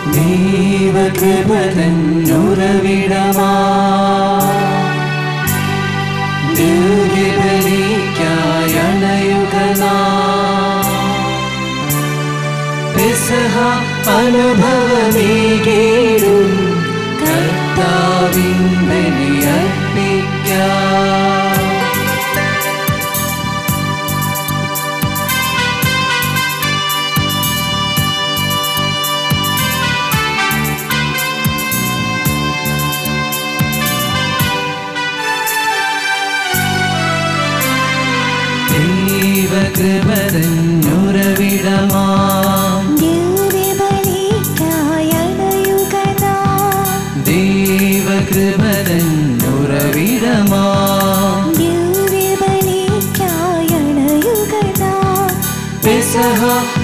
ദൈവകൃപതന്നുറവിടമാ ദിവ്യബലിക്കായണയുകനാ പെസഹ അനുഭവമേകേടും കർത്താവിൻ ബലിയർപ്പിക്കാം ദൈവകൃപതന്നുറവിടമാം ദൈവകൃപതന്നുറവിടമാം പെസഹ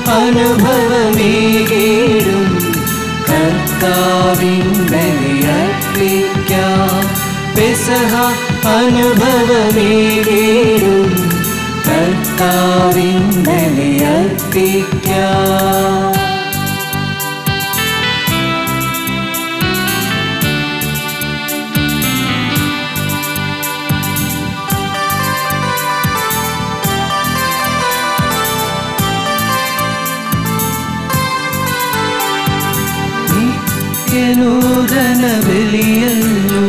അനുഭവമേകേടും കർത്താവിൻ ബലിയർപ്പിക്കാം പെസഹ അനുഭവമേകേടും കർത്താവിൻ ബലിയർപ്പിക്കാം നിത്യനൂതന ബലിയല്ലോ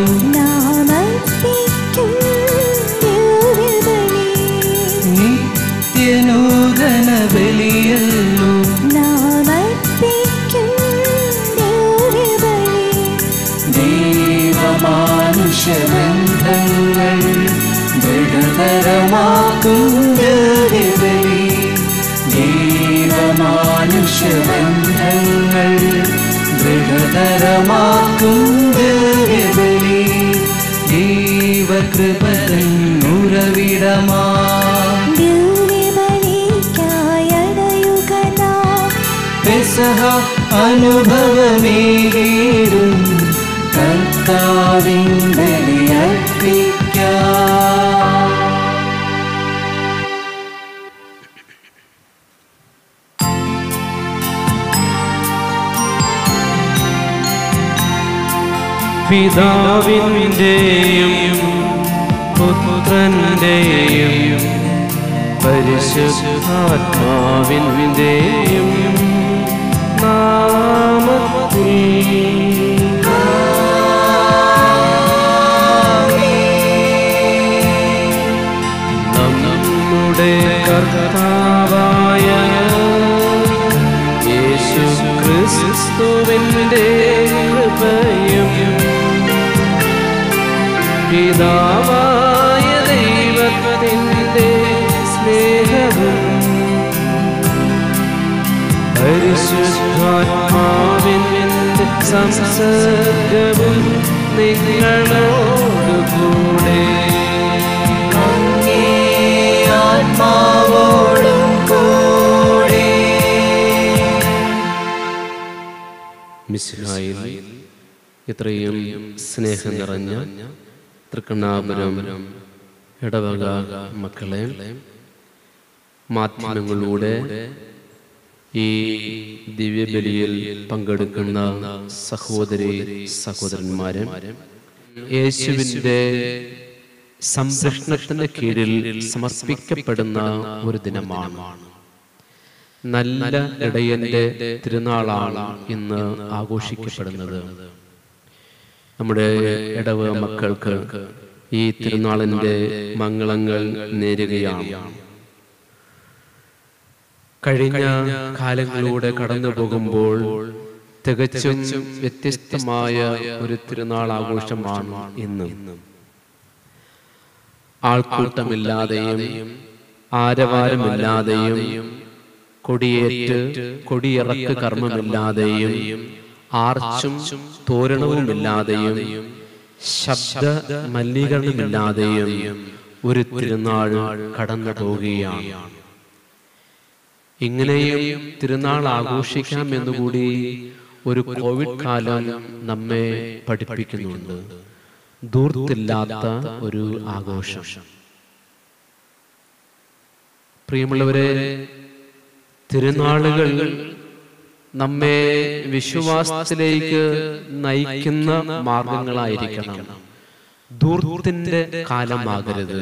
നിത്യനൂതന ബലിയല്ലോ ദൈവമാനുഷബന്ധങ്ങൾ ദൃഢതരമാക്കും ദിവ്യബലി ദൈവമാനുഷബന്ധങ്ങൾ ദൃഢതരമാക്കും ദിവ്യബലി ദൈവകൃപതൻ ഉറവിടമാ പെസഹ അനുഭവമേകേടും കർത്താവിൻ ബലിയർപ്പിക്കാം പിതാവിൻ്റെയും പുത്രൻ്റെയും പരിശുദ്ധാത്മാവിൻ്റെയും നാമത്തിൽ നമ്മുടെ കർത്താവായ യേശു ക്രിസ്തുവിൻ്റെ കൃപയും പിതാവായ ദൈവത്തിൻ്റെ സ്നേഹവും പരിശുദ്ധാത്മാവിൻ്റെ സംസർഗവും നിങ്ങളോടുകൂടെ അങ്ങേ ആത്മാവോടും കൂടെ മിശിഹായിൽ ഇത്രയും സ്നേഹം നിറഞ്ഞ തൃക്കണ്ണാപുരം ഇടവക മക്കളെ മാധ്യമങ്ങളിലൂടെ ഈ ദിവ്യബലിയിൽ പങ്കെടുക്കുന്ന സഹോദരി സഹോദരന്മാരെ യേശുവിൻ്റെ സംരക്ഷണത്തിന് കീഴിൽ സമർപ്പിക്കപ്പെടുന്ന ഒരു ദിനമാണ് നല്ല ഇടയന്റെ തിരുനാളാണ് ഇന്ന് ആഘോഷിക്കപ്പെടുന്നത് നമ്മുടെ ഇടവ മക്കൾക്ക് ഈ തിരുനാളിന്റെ മംഗളങ്ങൾ നേരുകയാണ് കഴിഞ്ഞ കാലങ്ങളിലൂടെ കടന്നു പോകുമ്പോൾ തികച്ചും വ്യത്യസ്തമായ ഒരു തിരുനാൾ ആഘോഷമാണ് ഇന്ന് ആൾക്കൂട്ടമില്ലാതെയും ആരവാരമില്ലാതെയും കൊടിയേറ്റ് കൊടിയിറക്ക് കർമ്മമില്ലാതെയും ആർച്ചും തോരണവുമില്ലാതെയും ശബ്ദ മലിനീകരണമില്ലാതെയും ഒരു തിരുനാൾ കടന്നു പോവുകയാണ് ഇങ്ങനെയും തിരുനാൾ ആഘോഷിക്കാം എന്നുകൂടി ഒരു കോവിഡ് കാലം നമ്മെ പഠിപ്പിക്കുന്നുണ്ട് ദൂർത്തില്ലാത്ത ഒരു ആഘോഷം പ്രിയമുള്ളവരെ തിരുനാളുകൾ നമ്മെ വിശ്വാസത്തിലേക്ക് നയിക്കുന്ന മാർഗങ്ങളായിരിക്കണം ദൂർത്തിന്റെ കാലമാകരുത്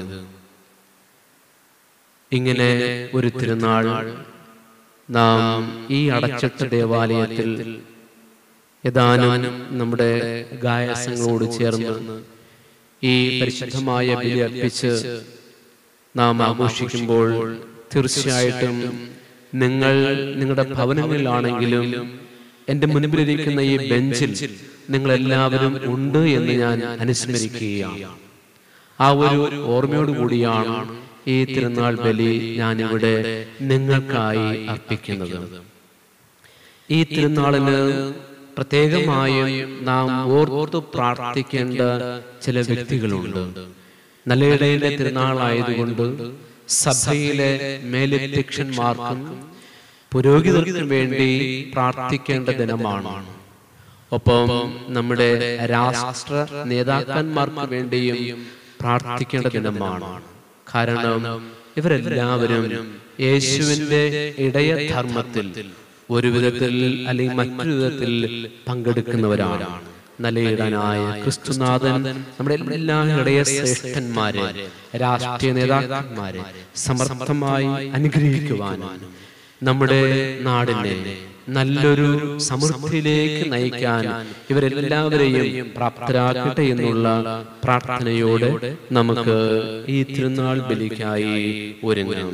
ഇങ്ങനെ ഒരു തിരുനാൾ നാം ഈ അടച്ചിട്ട ദേവാലയത്തിൽ ഏതാനും നമ്മുടെ ഗായസങ്ങളോട് ചേർന്ന് ഈ പരിശുദ്ധമായ ബലി അർപ്പിച്ച് നാം ആഘോഷിക്കുമ്പോൾ തീർച്ചയായിട്ടും നിങ്ങൾ നിങ്ങളുടെ ഭവനങ്ങളിലാണെങ്കിലും എൻ്റെ മുൻപിലിരിക്കുന്ന ഈ ബെഞ്ചിൽ നിങ്ങൾ എല്ലാവരും ഉണ്ട് എന്ന് ഞാൻ അനുസ്മരിക്കുകയാണ് ആ ഒരു ഓർമ്മയോടുകൂടിയാണ് ഈ തിരുനാൾ ബലി ഞാൻ ഇവിടെ നിങ്ങൾക്കായി അർപ്പിക്കുന്നത് ഈ തിരുനാളിന് പ്രത്യേകമായും നാം ഓർത്തു പ്രാർത്ഥിക്കേണ്ട ചില വ്യക്തികളുണ്ട് നല്ലയിടയിലെ തിരുനാളായതുകൊണ്ട് സഭയിലെ മേലധ്യക്ഷന്മാർക്കും പുരോഹിതർക്കും വേണ്ടി പ്രാർത്ഥിക്കേണ്ട ദിനമാണ് ഒപ്പം നമ്മുടെ രാഷ്ട്ര നേതാക്കന്മാർക്ക് വേണ്ടിയും പ്രാർത്ഥിക്കേണ്ട ദിനമാണ് കാരണം ഇവരെല്ലാവരും യേശുവിന്റെ ഇടയധർമ്മത്തിൽ ഒരു വിധത്തിൽ അല്ലെങ്കിൽ മറ്റൊരു വിധത്തിൽ പങ്കെടുക്കുന്നവരാണ് നല്ലയിടനായ ക്രിസ്തുനാഥൻ നമ്മുടെ എല്ലാ ഇടയ ശ്രേഷ്ഠന്മാരെ രാഷ്ട്രീയ നേതാക്കന്മാരെ സമർത്ഥമായി അനുഗ്രഹിക്കുവാനും നമ്മുടെ നാടിനെ നല്ലൊരു സമൃദ്ധിയിലേക്ക് നയിക്കാൻ ഇവരെല്ലാവരെയും പ്രാപ്തരാക്കട്ടെ എന്നുള്ള പ്രാർത്ഥനയോടെ നമുക്ക് ഈ തിരുനാൾ ബലിക്കായി ഒരുങ്ങാം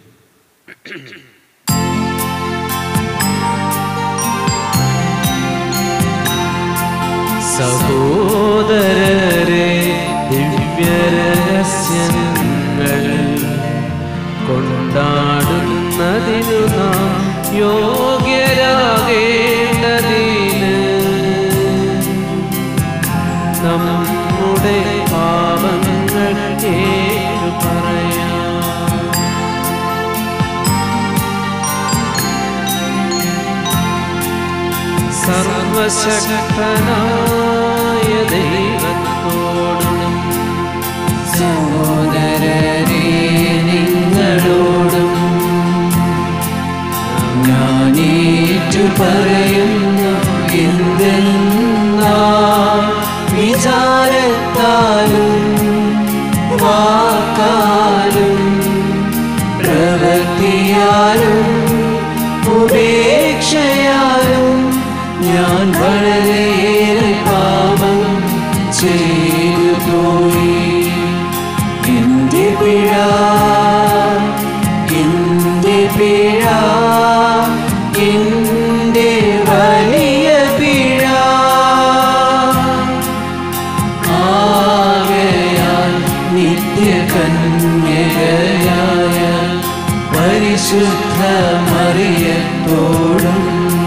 സഹോദരരെ ദിവ്യരഹസ്യങ്ങൾ കൊണ്ടാടുന്നതിനു നാം യോഗ്യരാകേണ്ടതിന് നമ്മുടെ പാപങ്ങൾ ഏറ്റു പറയാം സർവശക്തനായ ദൈവത്തോടും സഹോദരരെ നിങ്ങളോടും ഞാനേറ്റു പറയുന്നു എന്തെന്നാ വിചാരത്താലും വാക്കാലും പ്രവൃത്തിയാലും ഉപേക്ഷയാലും ഞാൻ വളരെയേറെ പാപം ചെയ്തു പോയി എന്റെ പിഴ എന്റെ പിഴ എന്റെ വലിയ പിഴ ആകയാൽ നിത്യകന്യകയായ പരിശുദ്ധ മറിയത്തോടും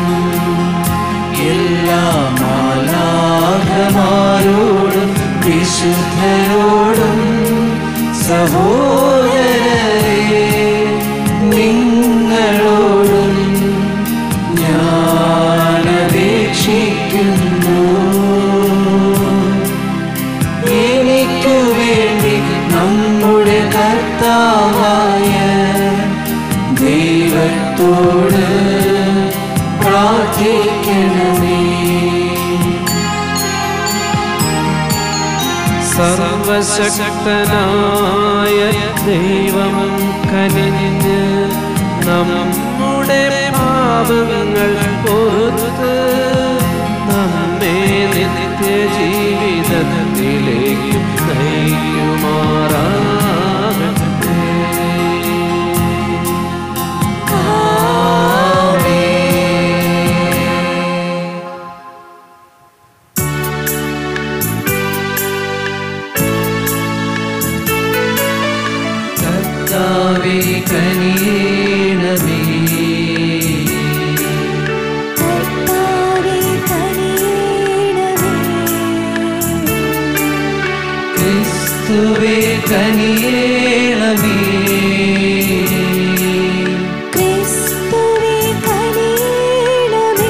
എല്ലാ മാലാഖമാരോടും വിശുദ്ധരോടും സഹോദരരെ നിങ്ങളോടും ഞാൻ അപേക്ഷിക്കുന്നു എനിക്കു വേണ്ടി നമ്മുടെ കർത്താവായ ദൈവത്തോട് പ്രാർത്ഥിക്കണമേ സർവശക്തനായ ദൈവം കനിഞ്ഞ് നമ്മുടെ പാപങ്ങൾ പൊറുത്ത് നമ്മെ നിത്യജീവിതത്തിലേക്ക് നയിക്കുമാറാകട്ടെ കർത്താവേ കനിയണമേ കർത്താവേ കനിയണമേ ക്രിസ്തുവേ കനിയണമേ ക്രിസ്തുവേ കനിയണമേ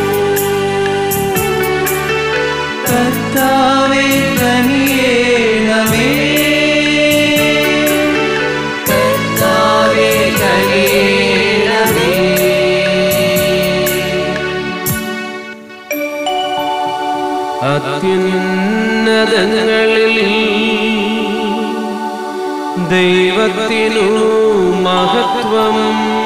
കർത്താവേ കനിയണമേ കർത്താവേ കനിയണമേ അത്യുന്നതങ്ങളിൽ ദൈവത്തിനു മഹത്വം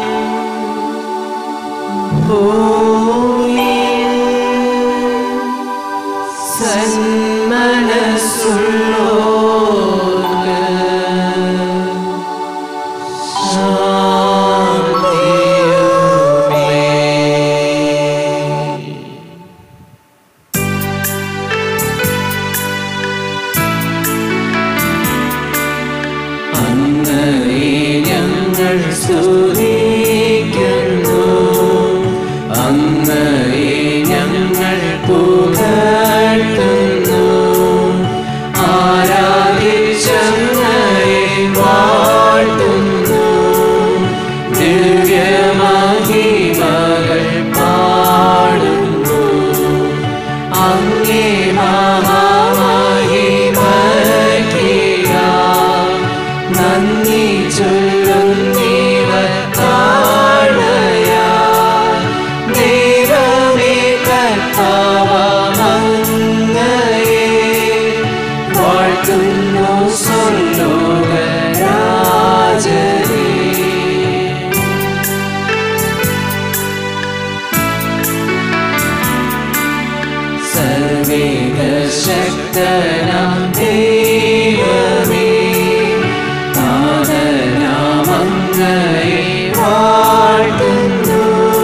അങ്ങയെ ഞങ്ങൾ സ്തുതിക്കുന്നു അങ്ങയെ ഞങ്ങൾ പുകഴ്ത്തുന്നു ആരാധിച്ചങ്ങയെ വാഴ്ത്തുന്നു ദിവ്യമഹിമകൾ പാടുന്നു അങ്ങേ മഹാമഹിമയ്ക്കായി നന്ദി ചൊല്ലുന്നീവർ താഴയാ ദൈവമേ കർത്താവമങ്ങയെ വാഴ്ത്തുന്നു സ്വർലോകരാജനേ സർവേകശക്തനാം ദൈവമേ നാദനാമങ്ങയെ വാഴ്ത്തുന്നു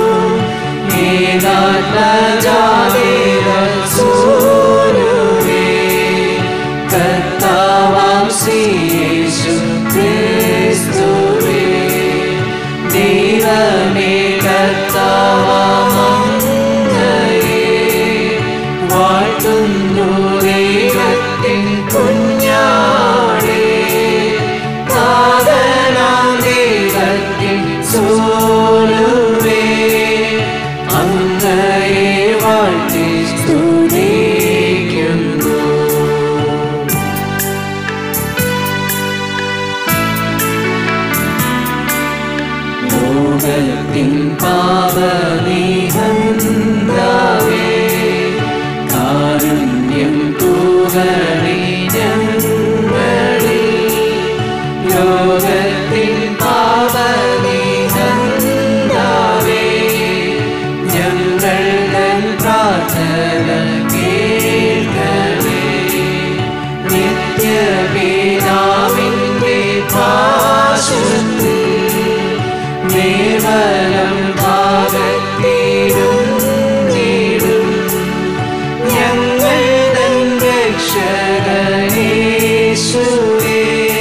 ഏകാത്മജാതിരസൂരുവേ കർത്താവാം ശ്രീയേശു ക്രിസ്തുവേ ദൈവമേ കർത്താവാമങ്ങയെ വാഴ്ത്തുന്നു ദൈവത്തിൻ കുഞ്ഞാടേ നാദനാം ദൈവത്തിൻ സോലുവേ അങ്ങയെ വാഴ്ത്തി സ്തുതിക്കുന്നു ലോകത്തിൻ പാപനിഹന്താവേ കാരുണ്യം തൂകണി ഞങ്ങളിൽ ലോകത്തിൻ പാപനിഹന്താവേ ഞങ്ങൾ തൻ പ്രാർത്ഥന കേൾക്കണേ നിത്യപിതാവിൻ്റെ പാശത്തിൽ നിർമ്മലം ഭാഗത്തിലും നീടും ഞങ്ങൾ തൻ രക്ഷകനേശുവേ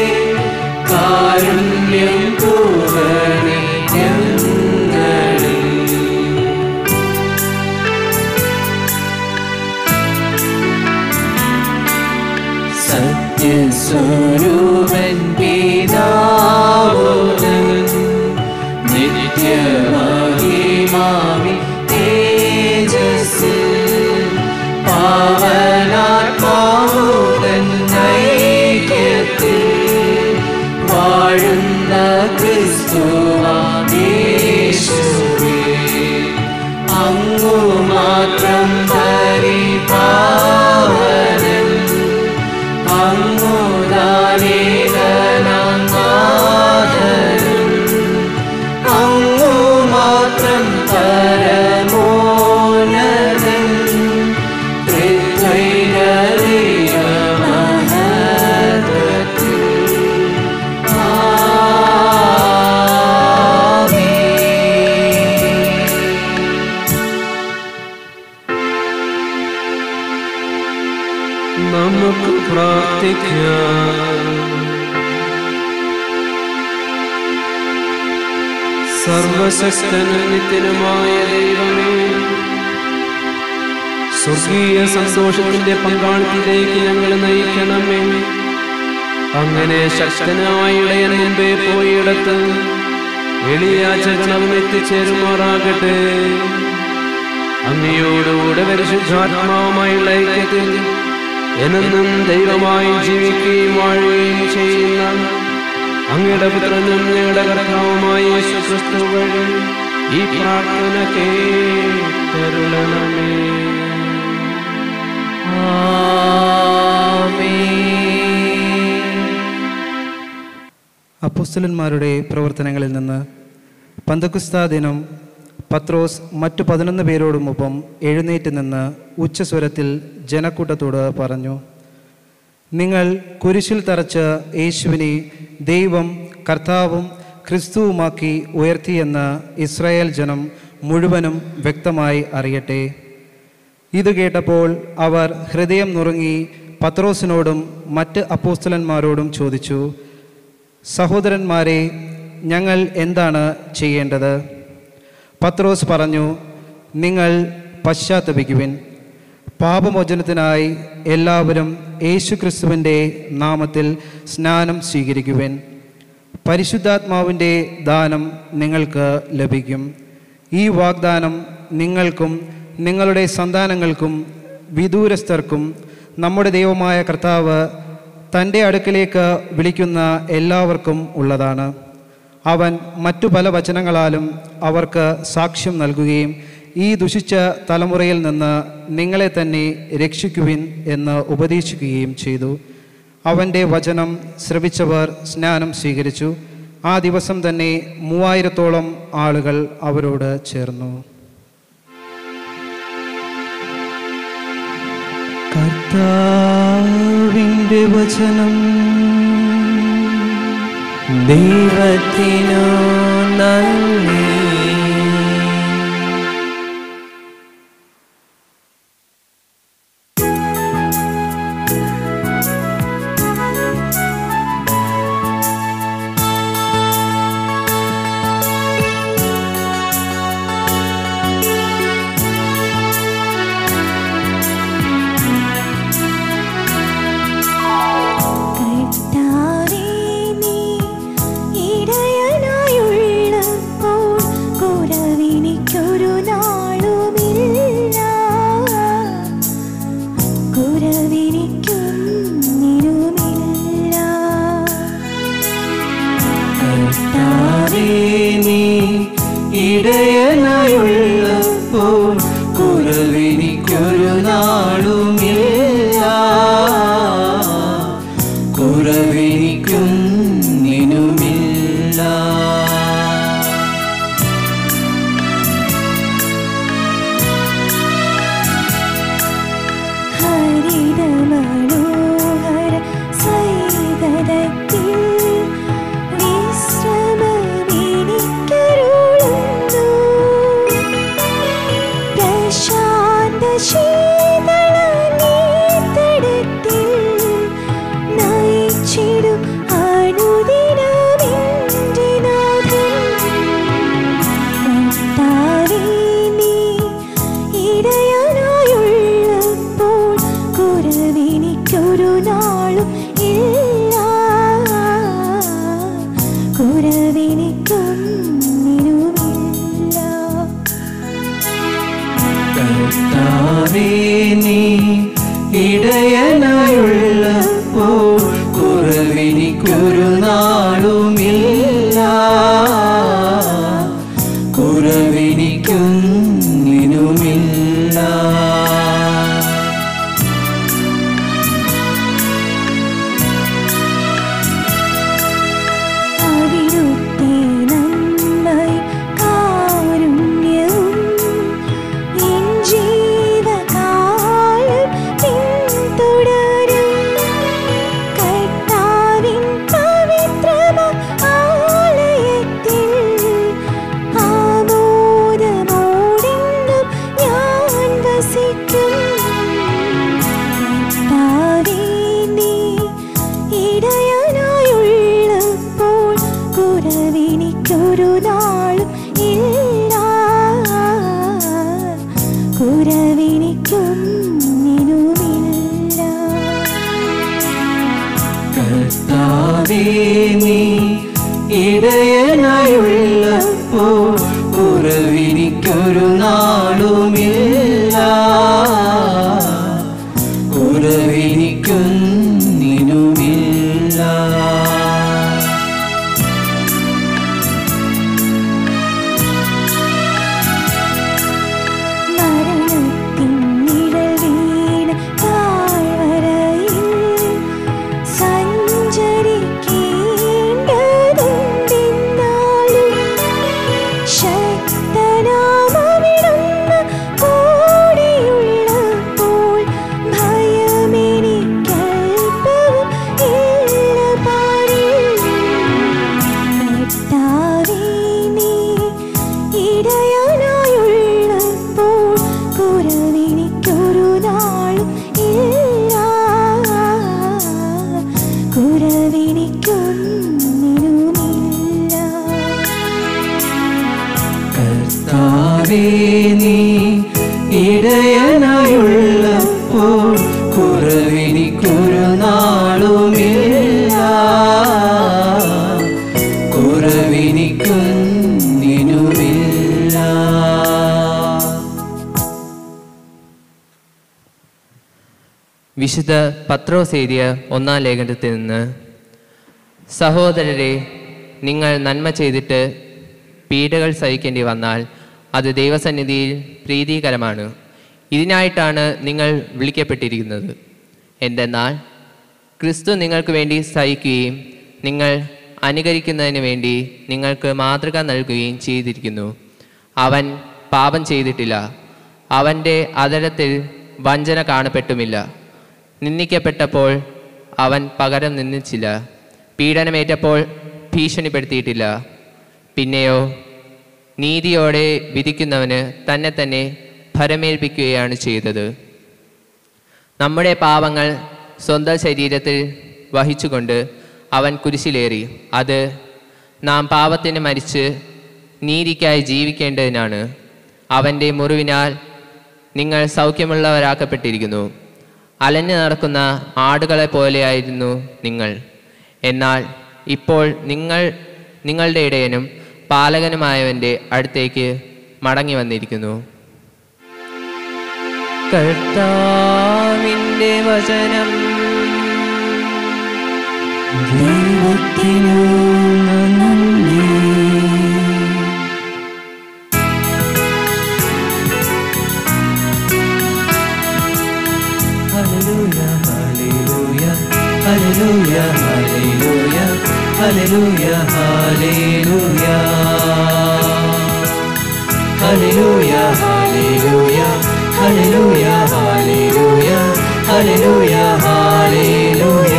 കാരുണ്യം കൂവണി ഞങ്ങളിൽ സത്യസ്വരൂപൻ പിതാവുതൻ നിത്യമഹിമാവി തേജസ് പാവനാത്മാവുതൻ ഐക്യത്തിൽ വാഴുന്ന ക്രിസ്തുവാമേശുവേ അങ്ങു മാത്രം പരിപാവനൻ അങ്ങുദാനേകനാഥനും അങ്ങു മാത്രം പരമോന്നതൻ ത്രിത്വൈകരീയമഹത്വത്തിൽ ആമേൻ നമുക്ക് പ്രാർത്ഥിക്കാം സർവശക്തനും നിത്യനുമായ ദൈവമേ സ്വർഗീയ സന്തോഷത്തിന്റെ പങ്കാളിത്തിലേക്ക് ഞങ്ങൾ നയിക്കണമേ അങ്ങനെ ശക്തനായ ഇളയൻ മുമ്പേ പോയിടത്ത് എളിയാചകണവും എത്തിച്ചേരുമാറാകട്ടെ അങ്ങയോടുകൂടെ പരിശുദ്ധാത്മാവുമായുള്ള ഐക്യത്തിൽ എന്നും ദൈവമായി ജീവിക്കുകയും വാഴുകയും ചെയ്യുന്ന അങ്ങയുടെ പുത്രനും ഞങ്ങളുടെ കർത്താവുമായ യേശു ക്രിസ്തു വഴി ഈ പ്രാർത്ഥന കേട്ടരുളണമേ അപ്പുസ്തലന്മാരുടെ പ്രവർത്തനങ്ങളിൽ നിന്ന് പന്തക്കുസ്താ ദിനം പത്രോസ് മറ്റു പതിനൊന്ന് പേരോടുമൊപ്പം എഴുന്നേറ്റ് നിന്ന് ഉച്ചസ്വരത്തിൽ ജനക്കൂട്ടത്തോട് പറഞ്ഞു നിങ്ങൾ കുരിശിൽ തറച്ച് യേശുവിനെ ദൈവം കർത്താവും ക്രിസ്തുവുമാക്കി ഉയർത്തിയെന്ന് ഇസ്രായേൽ ജനം മുഴുവനും വ്യക്തമായി അറിയട്ടെ ഇത് കേട്ടപ്പോൾ അവർ ഹൃദയം നുറുങ്ങി പത്രോസിനോടും മറ്റ് അപ്പോസ്തലന്മാരോടും ചോദിച്ചു സഹോദരന്മാരെ ഞങ്ങൾ എന്താണ് ചെയ്യേണ്ടത് പത്രോസ് പറഞ്ഞു നിങ്ങൾ പശ്ചാത്തപിക്കുവിൻ പാപമോചനത്തിനായി എല്ലാവരും യേശുക്രിസ്തുവിൻ്റെ നാമത്തിൽ സ്നാനം സ്വീകരിക്കുവിൻ പരിശുദ്ധാത്മാവിൻ്റെ ദാനം നിങ്ങൾക്ക് ലഭിക്കും ഈ വാഗ്ദാനം നിങ്ങൾക്കും നിങ്ങളുടെ സന്താനങ്ങൾക്കും വിദൂരസ്ഥർക്കും നമ്മുടെ ദൈവമായ കർത്താവ് തൻ്റെ അടുക്കലേക്ക് വിളിക്കുന്ന എല്ലാവർക്കും ഉള്ളതാണ് അവൻ മറ്റു പല വചനങ്ങളാലും അവർക്ക് സാക്ഷ്യം നൽകുകയും ഈ ദുഷിച്ച തലമുറയിൽ നിന്ന് നിങ്ങളെ തന്നെ രക്ഷിക്കുവിൻ എന്ന് ഉപദേശിക്കുകയും ചെയ്തു അവൻ്റെ വചനം ശ്രവിച്ചവർ സ്നാനം സ്വീകരിച്ചു ആ ദിവസം തന്നെ മൂവായിരത്തോളം ആളുകൾ അവരോട് ചേർന്നു കർത്താവിൻ്റെ വചനം ദൈവത്തിനു നന്ദി കർത്താവേ നീ ഇടയനായുള്ളപ്പോൾ കുറവിനിക്കൊരു നാളുമില്ല കുറവിനിക്കൊന്നിനുമില്ല കർത്താവേ നീ ഇടയനായുള്ളപ്പോൾ കുറവിനിക്കൊരു നാളുമില്ല കുറവിനിക്കും നിനുമില്ല ഹരിത മനോഹര സൈതത്തിൽ വിശ്രമമെനിക്കരുളുന്നു പ്രശാന്ത ശീതള നീർത്തടത്തിൽ നയിച്ചിടും അനുദിനമെൻ്റെ നാഥൻ കർത്താവേ നീ ഇടയനായുള്ളപ്പോൾ കുറവിനിക്കൊരു നാളും ഇല്ല കുറവിനിക്കൊന്നിനുമില്ല കർത്താവേ നീ ഇടയനായുള്ളപ്പോൾ കുറവിനിക്കൊരു നാളുമില്ല കുറവിനിക്കും നിനുമില്ല അവിടുത്തെ നന്മയും കാരുണ്യവും എൻ ജീവകാലം പിന്തുടരും. കർത്താവിൻ പവിത്രമാം ആലയത്തിൽ ആമോദമോടെന്നും ഞാൻ വസിക്കും. കർത്താവേ, നീ ഇടയനായുള്ളപ്പോൾ കുറവിനിക്കൊരു നാളും ഇല്ല കുറവിനിക്കൊന്നിനുമില്ല കർത്താവേ നീ ഇടയനായുള്ളപ്പോൾ കുറവിനിക്കൊരു നാളുമില്ല കുറവിനിക്കും നിനുമില്ല മരണത്തിൻ നിഴൽ വീണ കാ ഇടയനായുള്ളപ്പോൾ കുറവിനിക്കൊരു നാളുമില്ല കുറവിനിക്കുന്നിനുമില്ല വിശുദ്ധ പത്രോസ് എഴുതിയ ഒന്നാം ലേഖനത്തിൽ നിന്ന് സഹോദരരെ നിങ്ങൾ നന്മ ചെയ്തിട്ട് പീഡകൾ സഹിക്കേണ്ടി വന്നാൽ അത് ദൈവസന്നിധിയിൽ പ്രീതികരമാണ് ഇതിനായിട്ടാണ് നിങ്ങൾ വിളിക്കപ്പെട്ടിരിക്കുന്നത് എന്തെന്നാൽ ക്രിസ്തു നിങ്ങൾക്ക് വേണ്ടി സഹിക്കുകയും നിങ്ങൾ അനുകരിക്കുന്നതിന് വേണ്ടി നിങ്ങൾക്ക് മാതൃക നൽകുകയും ചെയ്തിരിക്കുന്നു അവൻ പാപം ചെയ്തിട്ടില്ല അവൻ്റെ അതരത്തിൽ വഞ്ചന കാണപ്പെട്ടുമില്ല നിന്ദിക്കപ്പെട്ടപ്പോൾ അവൻ പകരം നിന്ദിച്ചില്ല പീഡനമേറ്റപ്പോൾ ഭീഷണിപ്പെടുത്തിയിട്ടില്ല പിന്നെയോ നീതിയോടെ വിധിക്കുന്നവന് തന്നെ തന്നെ ഭരമേൽപ്പിക്കുകയാണ് ചെയ്തത് നമ്മുടെ പാപങ്ങൾ സ്വന്തം ശരീരത്തിൽ വഹിച്ചുകൊണ്ട് അവൻ കുരിശിലേറി അത് നാം പാപത്തിന് മരിച്ച് നീതിക്കായി ജീവിക്കേണ്ടതിനാണ് അവൻ്റെ മുറിവിനാൽ നിങ്ങൾ സൗഖ്യമുള്ളവരാക്കപ്പെട്ടിരിക്കുന്നു അലഞ്ഞു നടക്കുന്ന ആടുകളെ പോലെയായിരുന്നു നിങ്ങൾ എന്നാൽ ഇപ്പോൾ നിങ്ങൾ നിങ്ങളുടെ ഇടയനും പാലകനുമായവൻ്റെ അടുത്തേക്ക് മടങ്ങി വന്നിരിക്കുന്നു കർത്താവിൻ്റെ വചനം ദൈവത്തിനു നന്ദി ഹല്ലേലൂയ ഹല്ലേലൂയ ഹല്ലേലൂയ ഹല്ലേലൂയ ഹല്ലേലൂയ ഹല്ലേലൂയ ഹല്ലേലൂയ ഹല്ലേലൂയ ഹല്ലേലൂയ ഹല്ലേലൂയ ഹല്ലേലൂയ ഹല്ലേലൂയ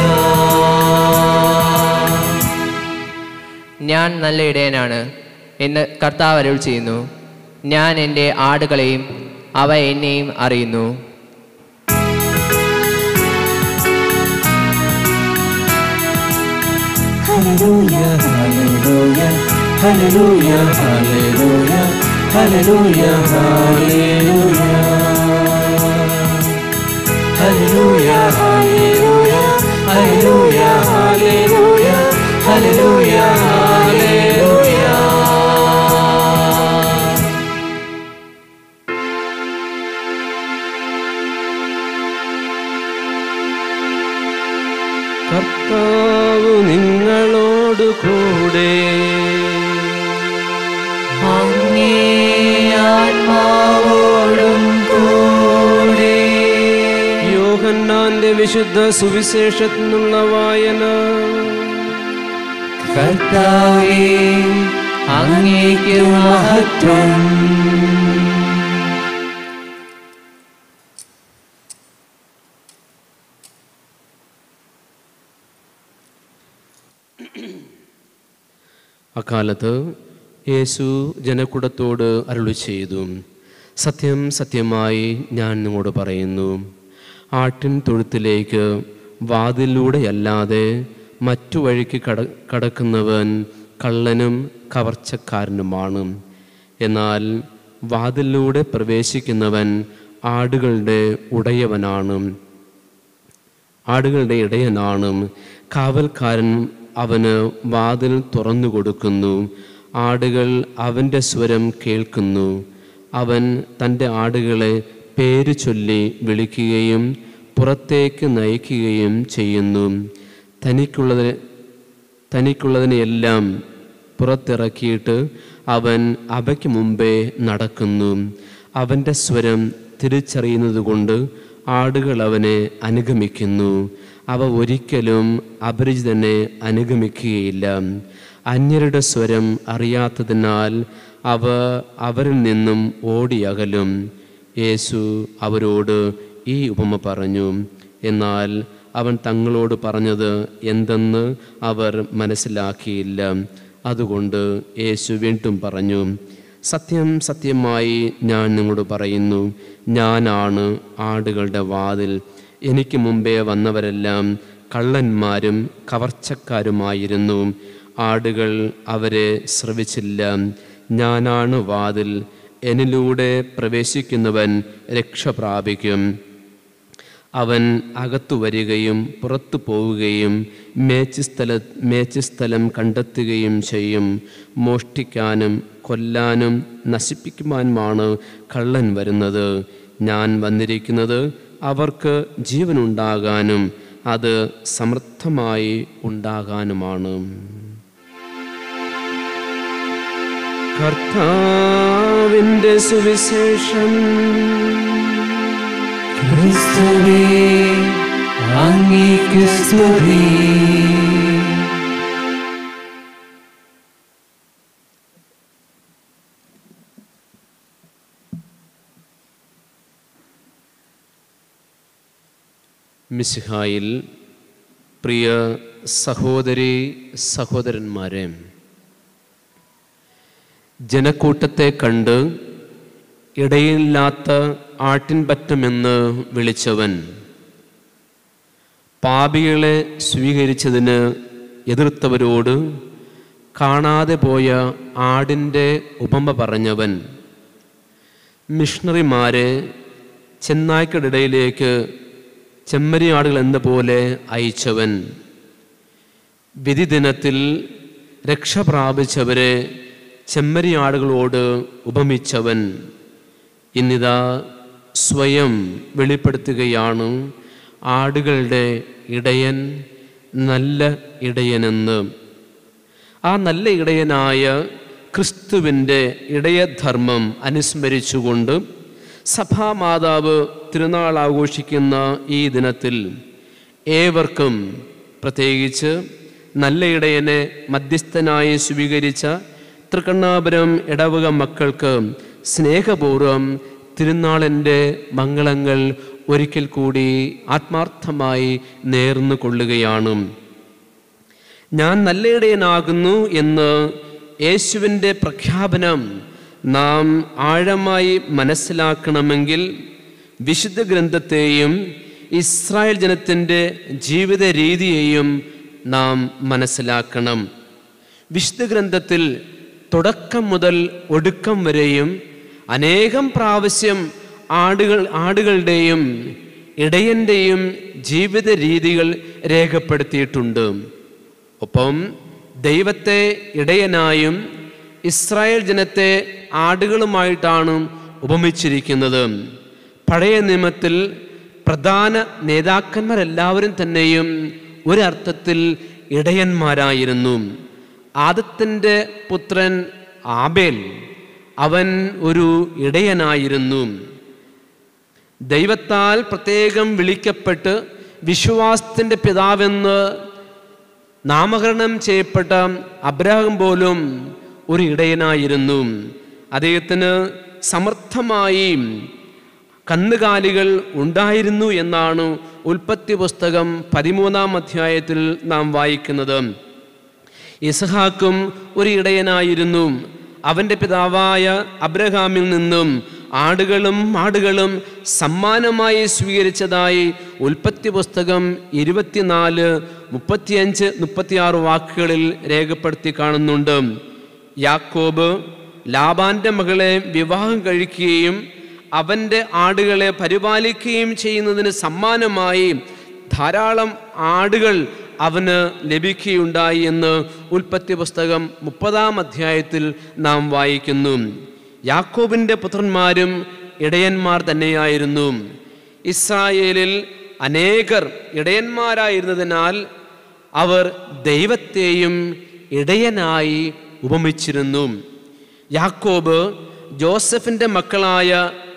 ഞാൻ നല്ല ഇടയനാണ് എന്ന് കർത്താവ് അരുൾ ചെയ്യുന്നു ഞാൻ എൻ്റെ ആടുകളെയും അവ എന്നെയും അറിയുന്നു Hallelujah, hallelujah, hallelujah, hallelujah, hallelujah, hallelujah. Hallelujah, hallelujah, hallelujah, hallelujah, hallelujah, hallelujah. കർത്താവ് നിങ്ങളോട് കൂടെ അങ്ങേ ആത്മാവോടും കൂടെ യോഹന്നാന്റെ വിശുദ്ധ സുവിശേഷത്തിൽ നിന്നുള്ള വായന കർത്താവേ അങ്ങേക്ക് മഹത്വം അക്കാലത്ത് യേശു ജനക്കൂടത്തോട് അരുളി ചെയ്തു സത്യം സത്യമായി ഞാൻ നിങ്ങളോട് പറയുന്നു ആട്ടിൻ തൊഴുത്തിലേക്ക് വാതിലൂടെയല്ലാതെ മറ്റു വഴിക്ക് കട കടക്കുന്നവൻ കള്ളനും കവർച്ചക്കാരനുമാണ് എന്നാൽ വാതിലൂടെ പ്രവേശിക്കുന്നവൻ ആടുകളുടെ ഉടയവനാണ് ആടുകളുടെ ഇടയനാണ് കാവൽക്കാരൻ അവന് വാതിൽ തുറന്നു കൊടുക്കുന്നു ആടുകൾ അവൻ്റെ സ്വരം കേൾക്കുന്നു അവൻ തൻ്റെ ആടുകളെ പേര് ചൊല്ലി വിളിക്കുകയും പുറത്തേക്ക് നയിക്കുകയും ചെയ്യുന്നു തനിക്കുള്ളത് തനിക്കുള്ളതിനെയെല്ലാം പുറത്തിറക്കിയിട്ട് അവൻ അവയ്ക്ക് മുമ്പേ നടക്കുന്നു അവൻ്റെ സ്വരം തിരിച്ചറിയുന്നതുകൊണ്ട് ആടുകൾ അവനെ അനുഗമിക്കുന്നു അവ ഒരിക്കലും അപരിചിതനെ അനുഗമിക്കുകയില്ല അന്യരുടെ സ്വരം അറിയാത്തതിനാൽ അവ അവരിൽ നിന്നും ഓടിയകലും യേശു അവരോട് ഈ ഉപമ പറഞ്ഞു എന്നാൽ അവൻ തങ്ങളോട് പറഞ്ഞത് എന്തെന്ന് അവർ മനസ്സിലാക്കിയില്ല അതുകൊണ്ട് യേശു വീണ്ടും പറഞ്ഞു സത്യം സത്യമായി ഞാൻ നിങ്ങളോട് പറയുന്നു ഞാനാണ് ആടുകളുടെ വാതിൽ എനിക്ക് മുമ്പേ വന്നവരെല്ലാം കള്ളന്മാരും കവർച്ചക്കാരുമായിരുന്നു ആടുകൾ അവരെ ശ്രവിച്ചില്ല ഞാനാണ് വാതിൽ എന്നിലൂടെ പ്രവേശിക്കുന്നവൻ രക്ഷ പ്രാപിക്കും അവൻ അകത്തു വരികയും പുറത്തു പോവുകയും മേച്ചിസ്ഥല മേച്ചിസ്ഥലം കണ്ടെത്തുകയും ചെയ്യും മോഷ്ടിക്കാനും കൊല്ലാനും നശിപ്പിക്കുവാനുമാണ് കള്ളൻ വരുന്നത് ഞാൻ വന്നിരിക്കുന്നത് അവർക്ക് ജീവനുണ്ടാകാനും അത് സമൃദ്ധമായി ഉണ്ടാകാനുമാണ് കർത്താവിൻ്റെ സുവിശേഷം ക്രിസ്തുവേ അങ്ങേക്ക് സ്തുതി മിശിഹായിൽ പ്രിയ സഹോദരി സഹോദരന്മാരെ ജനക്കൂട്ടത്തെ കണ്ട് ഇടയില്ലാത്ത ആട്ടിൻപറ്റമെന്ന് വിളിച്ചവൻ പാപികളെ സ്വീകരിച്ചതിന് എതിർത്തവരോട് കാണാതെ പോയ ആടിൻ്റെ ഉപമ പറഞ്ഞവൻ മിഷണറിമാരെ ചെന്നായ്ക്കടിടയിലേക്ക് ചെമ്മരിയാടുകൾ എന്ന പോലെ അയച്ചവൻ വിധിദിനത്തിൽ രക്ഷ പ്രാപിച്ചവരെ ചെമ്മരിയാടുകളോട് ഉപമിച്ചവൻ ഇന്നിതാ സ്വയം വെളിപ്പെടുത്തുകയാണ് ആടുകളുടെ ഇടയൻ നല്ല ഇടയനെന്ന് ആ നല്ല ഇടയനായ ക്രിസ്തുവിൻ്റെ ഇടയധർമ്മം അനുസ്മരിച്ചുകൊണ്ട് സഭാമാതാവ് തിരുനാൾ ആഘോഷിക്കുന്ന ഈ ദിനത്തിൽ ഏവർക്കും പ്രത്യേകിച്ച് നല്ല ഇടയനെ മധ്യസ്ഥനായി സ്വീകരിച്ച തൃക്കണ്ണാപുരം ഇടവക മക്കൾക്ക് സ്നേഹപൂർവം തിരുനാളിൻ്റെ മംഗളങ്ങൾ ഒരിക്കൽ കൂടി ആത്മാർത്ഥമായി നേർന്നു കൊള്ളുകയാണ് ഞാൻ നല്ല ഇടയനാകുന്നു എന്ന് യേശുവിൻ്റെ പ്രഖ്യാപനം നാം ആഴമായി മനസ്സിലാക്കണമെങ്കിൽ വിശുദ്ധ ഗ്രന്ഥത്തെയും ഇസ്രായേൽ ജനത്തിൻ്റെ ജീവിത രീതിയെയും നാം മനസ്സിലാക്കണം വിശുദ്ധ ഗ്രന്ഥത്തിൽ തുടക്കം മുതൽ ഒടുക്കം വരെയും അനേകം പ്രാവശ്യം ആടുകൾ ആടുകളുടെയും ഇടയൻ്റെയും ജീവിത രീതികൾ രേഖപ്പെടുത്തിയിട്ടുണ്ട് ഒപ്പം ദൈവത്തെ ഇടയനായും ഇസ്രായേൽ ജനത്തെ ആടുകളുമായിട്ടാണ് ഉപമിച്ചിരിക്കുന്നത് പഴയ നിയമത്തിൽ പ്രധാന നേതാക്കന്മാരെല്ലാവരും തന്നെയും ഒരർത്ഥത്തിൽ ഇടയന്മാരായിരുന്നു ആദത്തിൻ്റെ പുത്രൻ ആബേൽ അവൻ ഒരു ഇടയനായിരുന്നു ദൈവത്താൽ പ്രത്യേകം വിളിക്കപ്പെട്ട് വിശ്വാസത്തിൻ്റെ പിതാവെന്ന് നാമകരണം ചെയ്യപ്പെട്ട അബ്രാഹം പോലും ഒരു ഇടയനായിരുന്നു അദ്ദേഹത്തിന് സമർത്ഥമായി കന്നുകാലികൾ ഉണ്ടായിരുന്നു എന്നാണ് ഉൽപ്പത്തി പുസ്തകം പതിമൂന്നാം അധ്യായത്തിൽ നാം വായിക്കുന്നത് ഇസഹാക്കും ഒരു ഇടയനായിരുന്നു അവൻ്റെ പിതാവായ അബ്രഹാമിൽ നിന്നും ആടുകളും മാടുകളും സമ്മാനമായി സ്വീകരിച്ചതായി ഉൽപ്പത്തി പുസ്തകം ഇരുപത്തിനാല് മുപ്പത്തിയഞ്ച് മുപ്പത്തിയാറ് വാക്കുകളിൽ രേഖപ്പെടുത്തി കാണുന്നുണ്ട് യാക്കോബ് ലാബാന്റെ മകളെ വിവാഹം കഴിക്കുകയും അവൻ്റെ ആടുകളെ പരിപാലിക്കുകയും ചെയ്യുന്നതിന് സമ്മാനമായി ധാരാളം ആടുകൾ അവന് ലഭിക്കുകയുണ്ടായി എന്ന് ഉൽപ്പത്തി പുസ്തകം മുപ്പതാം അധ്യായത്തിൽ നാം വായിക്കുന്നു യാക്കോബിൻ്റെ പുത്രന്മാരും ഇടയന്മാർ തന്നെയായിരുന്നു ഇസ്രായേലിൽ അനേകർ ഇടയന്മാരായിരുന്നതിനാൽ അവർ ദൈവത്തെയും ഇടയനായി ഉപമിച്ചിരുന്നു യാക്കോബ് ജോസഫിൻ്റെ മക്കളായ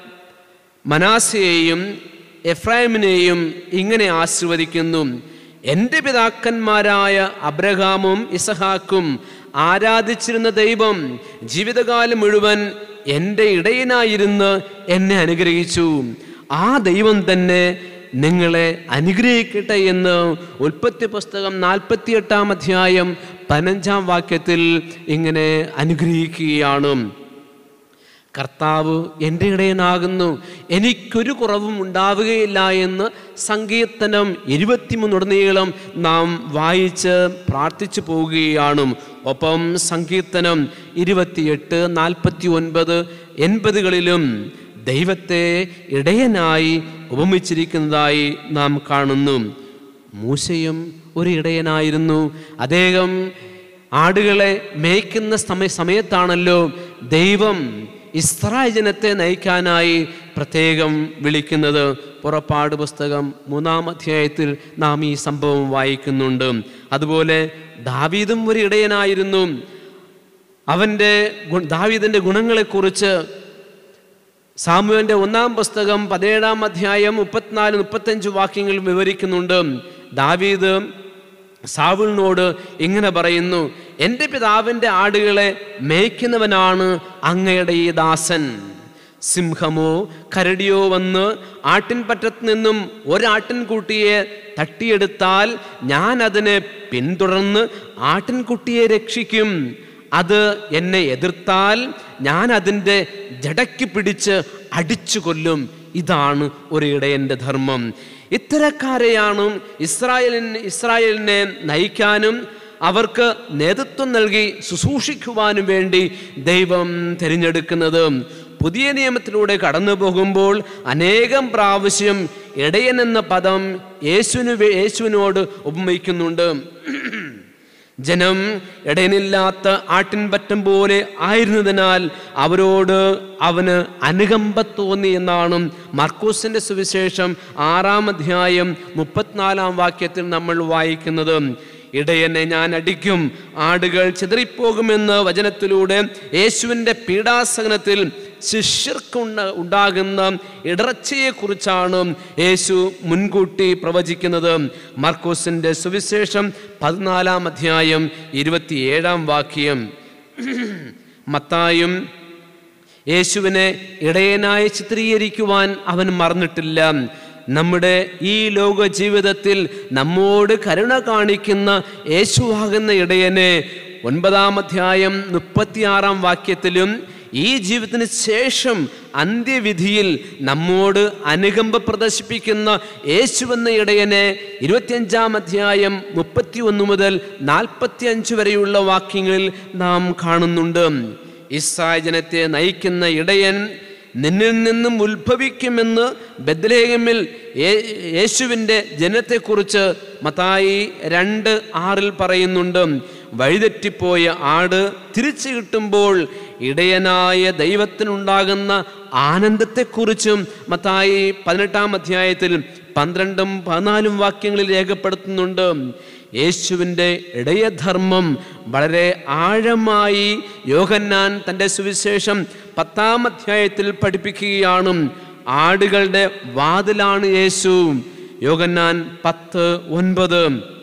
മനാസയെയും എഫ്രൈമിനെയും ഇങ്ങനെ ആശീർവദിക്കുന്നു എൻ്റെ പിതാക്കന്മാരായ അബ്രഹാമും ഇസഹാക്കും ആരാധിച്ചിരുന്ന ദൈവം ജീവിതകാലം മുഴുവൻ എൻ്റെ ഇടയനായിരുന്ന് എന്നെ അനുഗ്രഹിച്ചു ആ ദൈവം തന്നെ നിങ്ങളെ അനുഗ്രഹിക്കട്ടെ എന്ന് ഉൽപ്പത്തി പുസ്തകം നാൽപ്പത്തിയെട്ടാം അധ്യായം പതിനഞ്ചാം വാക്യത്തിൽ ഇങ്ങനെ അനുഗ്രഹിക്കുകയാണ് കർത്താവ് എൻ്റെ ഇടയനാകുന്നു എനിക്കൊരു കുറവും ഉണ്ടാവുകയില്ല എന്ന് സങ്കീർത്തനം ഇരുപത്തിമൂന്നുടനീളം നാം വായിച്ച് പ്രാർത്ഥിച്ചു പോവുകയാണ് ഒപ്പം സങ്കീർത്തനം ഇരുപത്തിയെട്ട് നാൽപ്പത്തി ഒൻപത് എൺപതുകളിലും ദൈവത്തെ ഇടയനായി ഉപമിച്ചിരിക്കുന്നതായി നാം കാണുന്നു മൂശയും ഒരു ഇടയനായിരുന്നു അദ്ദേഹം ആടുകളെ മേയ്ക്കുന്ന സമയ സമയത്താണല്ലോ ദൈവം ഇസ്രായേൽ ജനത്തെ നയിക്കാനായി പ്രത്യേകം വിളിക്കുന്നത് പുറപ്പാട് പുസ്തകം മൂന്നാം അധ്യായത്തിൽ നാം ഈ സംഭവം വായിക്കുന്നുണ്ട് അതുപോലെ ദാവീദും ഒരു ഇടയനായിരുന്നു അവൻ്റെ ഗു- ദാവീദിൻ്റെ ഗുണങ്ങളെക്കുറിച്ച് സാമുവിൻ്റെ ഒന്നാം പുസ്തകം പതിനേഴാം അധ്യായം മുപ്പത്തിനാല് മുപ്പത്തഞ്ച് വാക്യങ്ങൾ വിവരിക്കുന്നുണ്ട് ദാവീദ് സാവുളിനോട് ഇങ്ങനെ പറയുന്നു എൻ്റെ പിതാവിൻ്റെ ആടുകളെ മേയ്ക്കുന്നവനാണ് അങ്ങയുടെ ഈ ദാസൻ സിംഹമോ കരടിയോ വന്ന് ആട്ടിൻപറ്റത്ത് നിന്നും ഒരാട്ടിൻകുട്ടിയെ തട്ടിയെടുത്താൽ ഞാൻ അതിനെ പിന്തുടർന്ന് ആട്ടിൻകുട്ടിയെ രക്ഷിക്കും അത് എന്നെ എതിർത്താൽ ഞാൻ അതിൻ്റെ ജടയ്ക്ക് പിടിച്ച് അടിച്ചു കൊല്ലും ഇതാണ് ഒരു ഇടയൻ്റെ ധർമ്മം ഇത്തരക്കാരെയാണ് ഇസ്രായേലിന് ഇസ്രായേലിനെ നയിക്കാനും അവർക്ക് നേതൃത്വം നൽകി ശുശ്രൂഷിക്കുവാനും വേണ്ടി ദൈവം തിരഞ്ഞെടുക്കുന്നത് പുതിയ നിയമത്തിലൂടെ കടന്നു പോകുമ്പോൾ അനേകം പ്രാവശ്യം ഇടയൻ എന്ന പദം യേശുവിന് വേ- യേശുവിനോട് ഉപമിക്കുന്നുണ്ട് ജനം ഇടയനില്ലാത്ത ആട്ടിൻപറ്റം പോലെ ആയിരുന്നതിനാൽ അവരോട് അവന് അനുകമ്പ തോന്നി എന്നാണ് മർക്കൂസിന്റെ സുവിശേഷം ആറാം അധ്യായം മുപ്പത്തിനാലാം വാക്യത്തിൽ നമ്മൾ വായിക്കുന്നത് ഇടയനെ ഞാൻ അടിക്കും ആടുകൾ ചിതറിപ്പോകുമെന്ന് വചനത്തിലൂടെ യേശുവിൻ്റെ പീഡാസഹനത്തിൽ ശിഷ്യർക്ക് ഉണ്ട- ഉണ്ടാകുന്ന ഇടർച്ചയെക്കുറിച്ചാണ് യേശു മുൻകൂട്ടി പ്രവചിക്കുന്നത് മർക്കോസിന്റെ സുവിശേഷം പതിനാലാം അധ്യായം ഇരുപത്തിയേഴാം വാക്യം മത്തായും യേശുവിനെ ഇടയനായി ചിത്രീകരിക്കുവാൻ അവൻ മറന്നിട്ടില്ല നമ്മുടെ ഈ ലോക ജീവിതത്തിൽ നമ്മോട് കരുണ കാണിക്കുന്ന യേശുവാകുന്ന ഇടയനെ ഒൻപതാം അധ്യായം മുപ്പത്തിയാറാം വാക്യത്തിലും ഈ ജീവിതത്തിന് ശേഷം അന്ത്യവിധിയിൽ നമ്മോട് അനുകമ്പ പ്രദർശിപ്പിക്കുന്ന യേശുവെന്ന ഇടയനെ ഇരുപത്തിയഞ്ചാം അധ്യായം മുപ്പത്തി ഒന്ന് മുതൽ നാൽപ്പത്തി അഞ്ച് വരെയുള്ള വാക്യങ്ങളിൽ നാം കാണുന്നുണ്ട് ഇസ്രായേൽ ജനത്തെ നയിക്കുന്ന ഇടയൻ നിന്നിൽ നിന്നും ഉത്ഭവിക്കുമെന്ന് ബദ്ലേഹമിൽ യേ- യേശുവിൻ്റെ ജനത്തെക്കുറിച്ച് മത്തായി രണ്ട് ആറിൽ പറയുന്നുണ്ട് വഴിതെറ്റിപ്പോയ ആട് തിരിച്ചു കിട്ടുമ്പോൾ ഇടയനായ ദൈവത്തിനുണ്ടാകുന്ന ആനന്ദത്തെക്കുറിച്ചും മത്തായി പതിനെട്ടാം അധ്യായത്തിൽ പന്ത്രണ്ടും പതിനാലും വാക്യങ്ങളിൽ രേഖപ്പെടുത്തുന്നുണ്ട് യേശുവിൻ്റെ ഇടയധർമ്മം വളരെ ആഴമായി യോഹന്നാൻ തൻ്റെ സുവിശേഷം പത്താം അധ്യായത്തിൽ പഠിപ്പിക്കുകയാണ് ആടുകളുടെ വാതിലാണ് യേശു യോഹന്നാൻ പത്ത് ഒൻപത്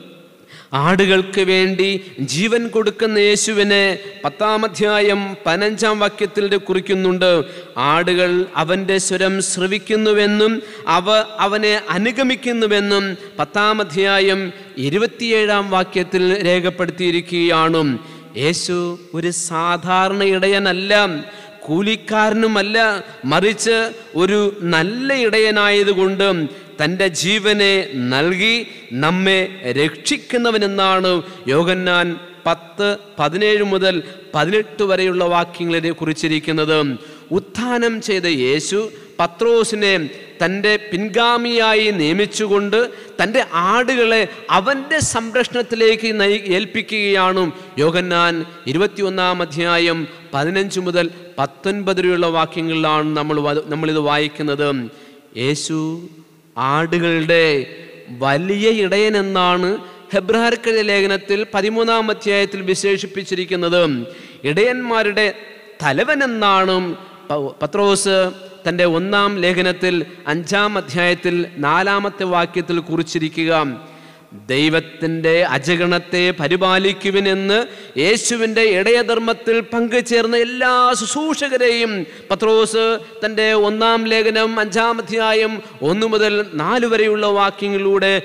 ആടുകൾക്ക് വേണ്ടി ജീവൻ കൊടുക്കുന്ന യേശുവിനെ പത്താം അധ്യായം പതിനഞ്ചാം വാക്യത്തിൽ കുറിക്കുന്നുണ്ട് ആടുകൾ അവൻ്റെ സ്വരം ശ്രവിക്കുന്നുവെന്നും അവ അവനെ അനുഗമിക്കുന്നുവെന്നും പത്താം അധ്യായം ഇരുപത്തിയേഴാം വാക്യത്തിൽ രേഖപ്പെടുത്തിയിരിക്കുകയാണ് യേശു ഒരു സാധാരണ ഇടയനല്ല കൂലിക്കാരനുമല്ല മറിച്ച് ഒരു നല്ല ഇടയനായതുകൊണ്ട് തൻ്റെ ജീവനെ നൽകി നമ്മെ രക്ഷിക്കുന്നവനെന്നാണ് യോഗന്നാൻ പത്ത് പതിനേഴ് മുതൽ പതിനെട്ട് വരെയുള്ള വാക്യങ്ങളെ കുറിച്ചിരിക്കുന്നത് ഉത്ഥാനം ചെയ്ത യേശു പത്രോസിനെ തൻ്റെ പിൻഗാമിയായി നിയമിച്ചുകൊണ്ട് തൻ്റെ ആടുകളെ അവൻ്റെ സംരക്ഷണത്തിലേക്ക് നയി ഏൽപ്പിക്കുകയാണ് യോഗന്നാൻ ഇരുപത്തിയൊന്നാം അധ്യായം പതിനഞ്ച് മുതൽ പത്തൊൻപത് വരെയുള്ള വാക്യങ്ങളിലാണ് നമ്മൾ വ- നമ്മളിത് വായിക്കുന്നത് യേശു ആടുകളുടെ വലിയ ഇടയൻ എന്നാണ് ഹെബ്രാർക്കഴ ലേഖനത്തിൽ പതിമൂന്നാം അധ്യായത്തിൽ വിശേഷിപ്പിച്ചിരിക്കുന്നത് ഇടയന്മാരുടെ തലവൻ എന്നാണ് പ- പത്രോസ് തൻ്റെ ഒന്നാം ലേഖനത്തിൽ അഞ്ചാം അധ്യായത്തിൽ നാലാമത്തെ വാക്യത്തിൽ കുറിച്ചിരിക്കുക ദൈവത്തിൻ്റെ അജഗണത്തെ പരിപാലിക്കുവിനെന്ന് യേശുവിൻ്റെ ഇടയധർമ്മത്തിൽ പങ്കുചേർന്ന എല്ലാ ശുശ്രൂഷകരെയും പത്രോസ് തൻ്റെ ഒന്നാം ലേഖനം അഞ്ചാം അധ്യായം ഒന്ന് മുതൽ നാല് വരെയുള്ള വാക്യങ്ങളിലൂടെ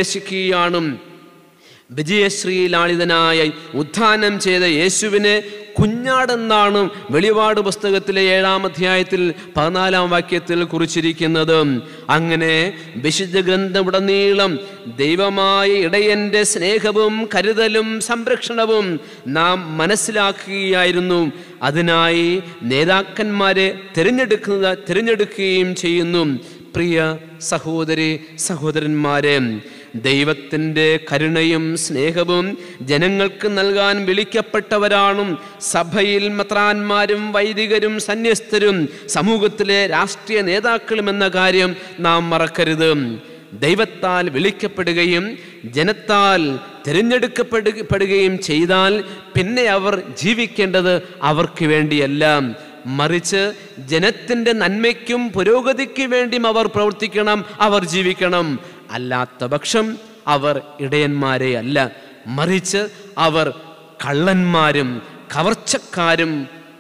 ഉപദേശിക്കുകയാണ് വിജയശ്രീ ലാളിതനായ ഉത്ഥാനം ചെയ്ത യേശുവിനെ കുഞ്ഞാടെന്നാണ് വെളിപാട് പുസ്തകത്തിലെ ഏഴാം അധ്യായത്തിൽ പതിനാലാം വാക്യത്തിൽ കുറിച്ചിരിക്കുന്നത് അങ്ങനെ വിശുദ്ധ ഗ്രന്ഥമുടനീളം ദൈവമായ ഇടയന്റെ സ്നേഹവും കരുതലും സംരക്ഷണവും നാം മനസ്സിലാക്കുകയായിരുന്നു അതിനായി നേതാക്കന്മാരെ തിരഞ്ഞെടുക്കുന്ന തിരഞ്ഞെടുക്കുകയും ചെയ്യുന്നു പ്രിയ സഹോദരി സഹോദരന്മാരെ ദൈവത്തിൻ്റെ കരുണയും സ്നേഹവും ജനങ്ങൾക്ക് നൽകാൻ വിളിക്കപ്പെട്ടവരാണ് സഭയിൽ മെത്രാന്മാരും വൈദികരും സന്യസ്തരും സമൂഹത്തിലെ രാഷ്ട്രീയ നേതാക്കളും എന്ന കാര്യം നാം മറക്കരുത് ദൈവത്താൽ വിളിക്കപ്പെടുകയും ജനത്താൽ തിരഞ്ഞെടുക്കപ്പെടുകയും ചെയ്താൽ പിന്നെ അവർ ജീവിക്കേണ്ടത് അവർക്ക് വേണ്ടിയല്ല മറിച്ച് ജനത്തിൻ്റെ നന്മയ്ക്കും പുരോഗതിക്ക് വേണ്ടിയും അവർ പ്രവർത്തിക്കണം അവർ ജീവിക്കണം അല്ലാത്ത പക്ഷം അവർ ഇടയന്മാരെ അല്ല മറിച്ച് അവർ കള്ളന്മാരും കവർച്ചക്കാരും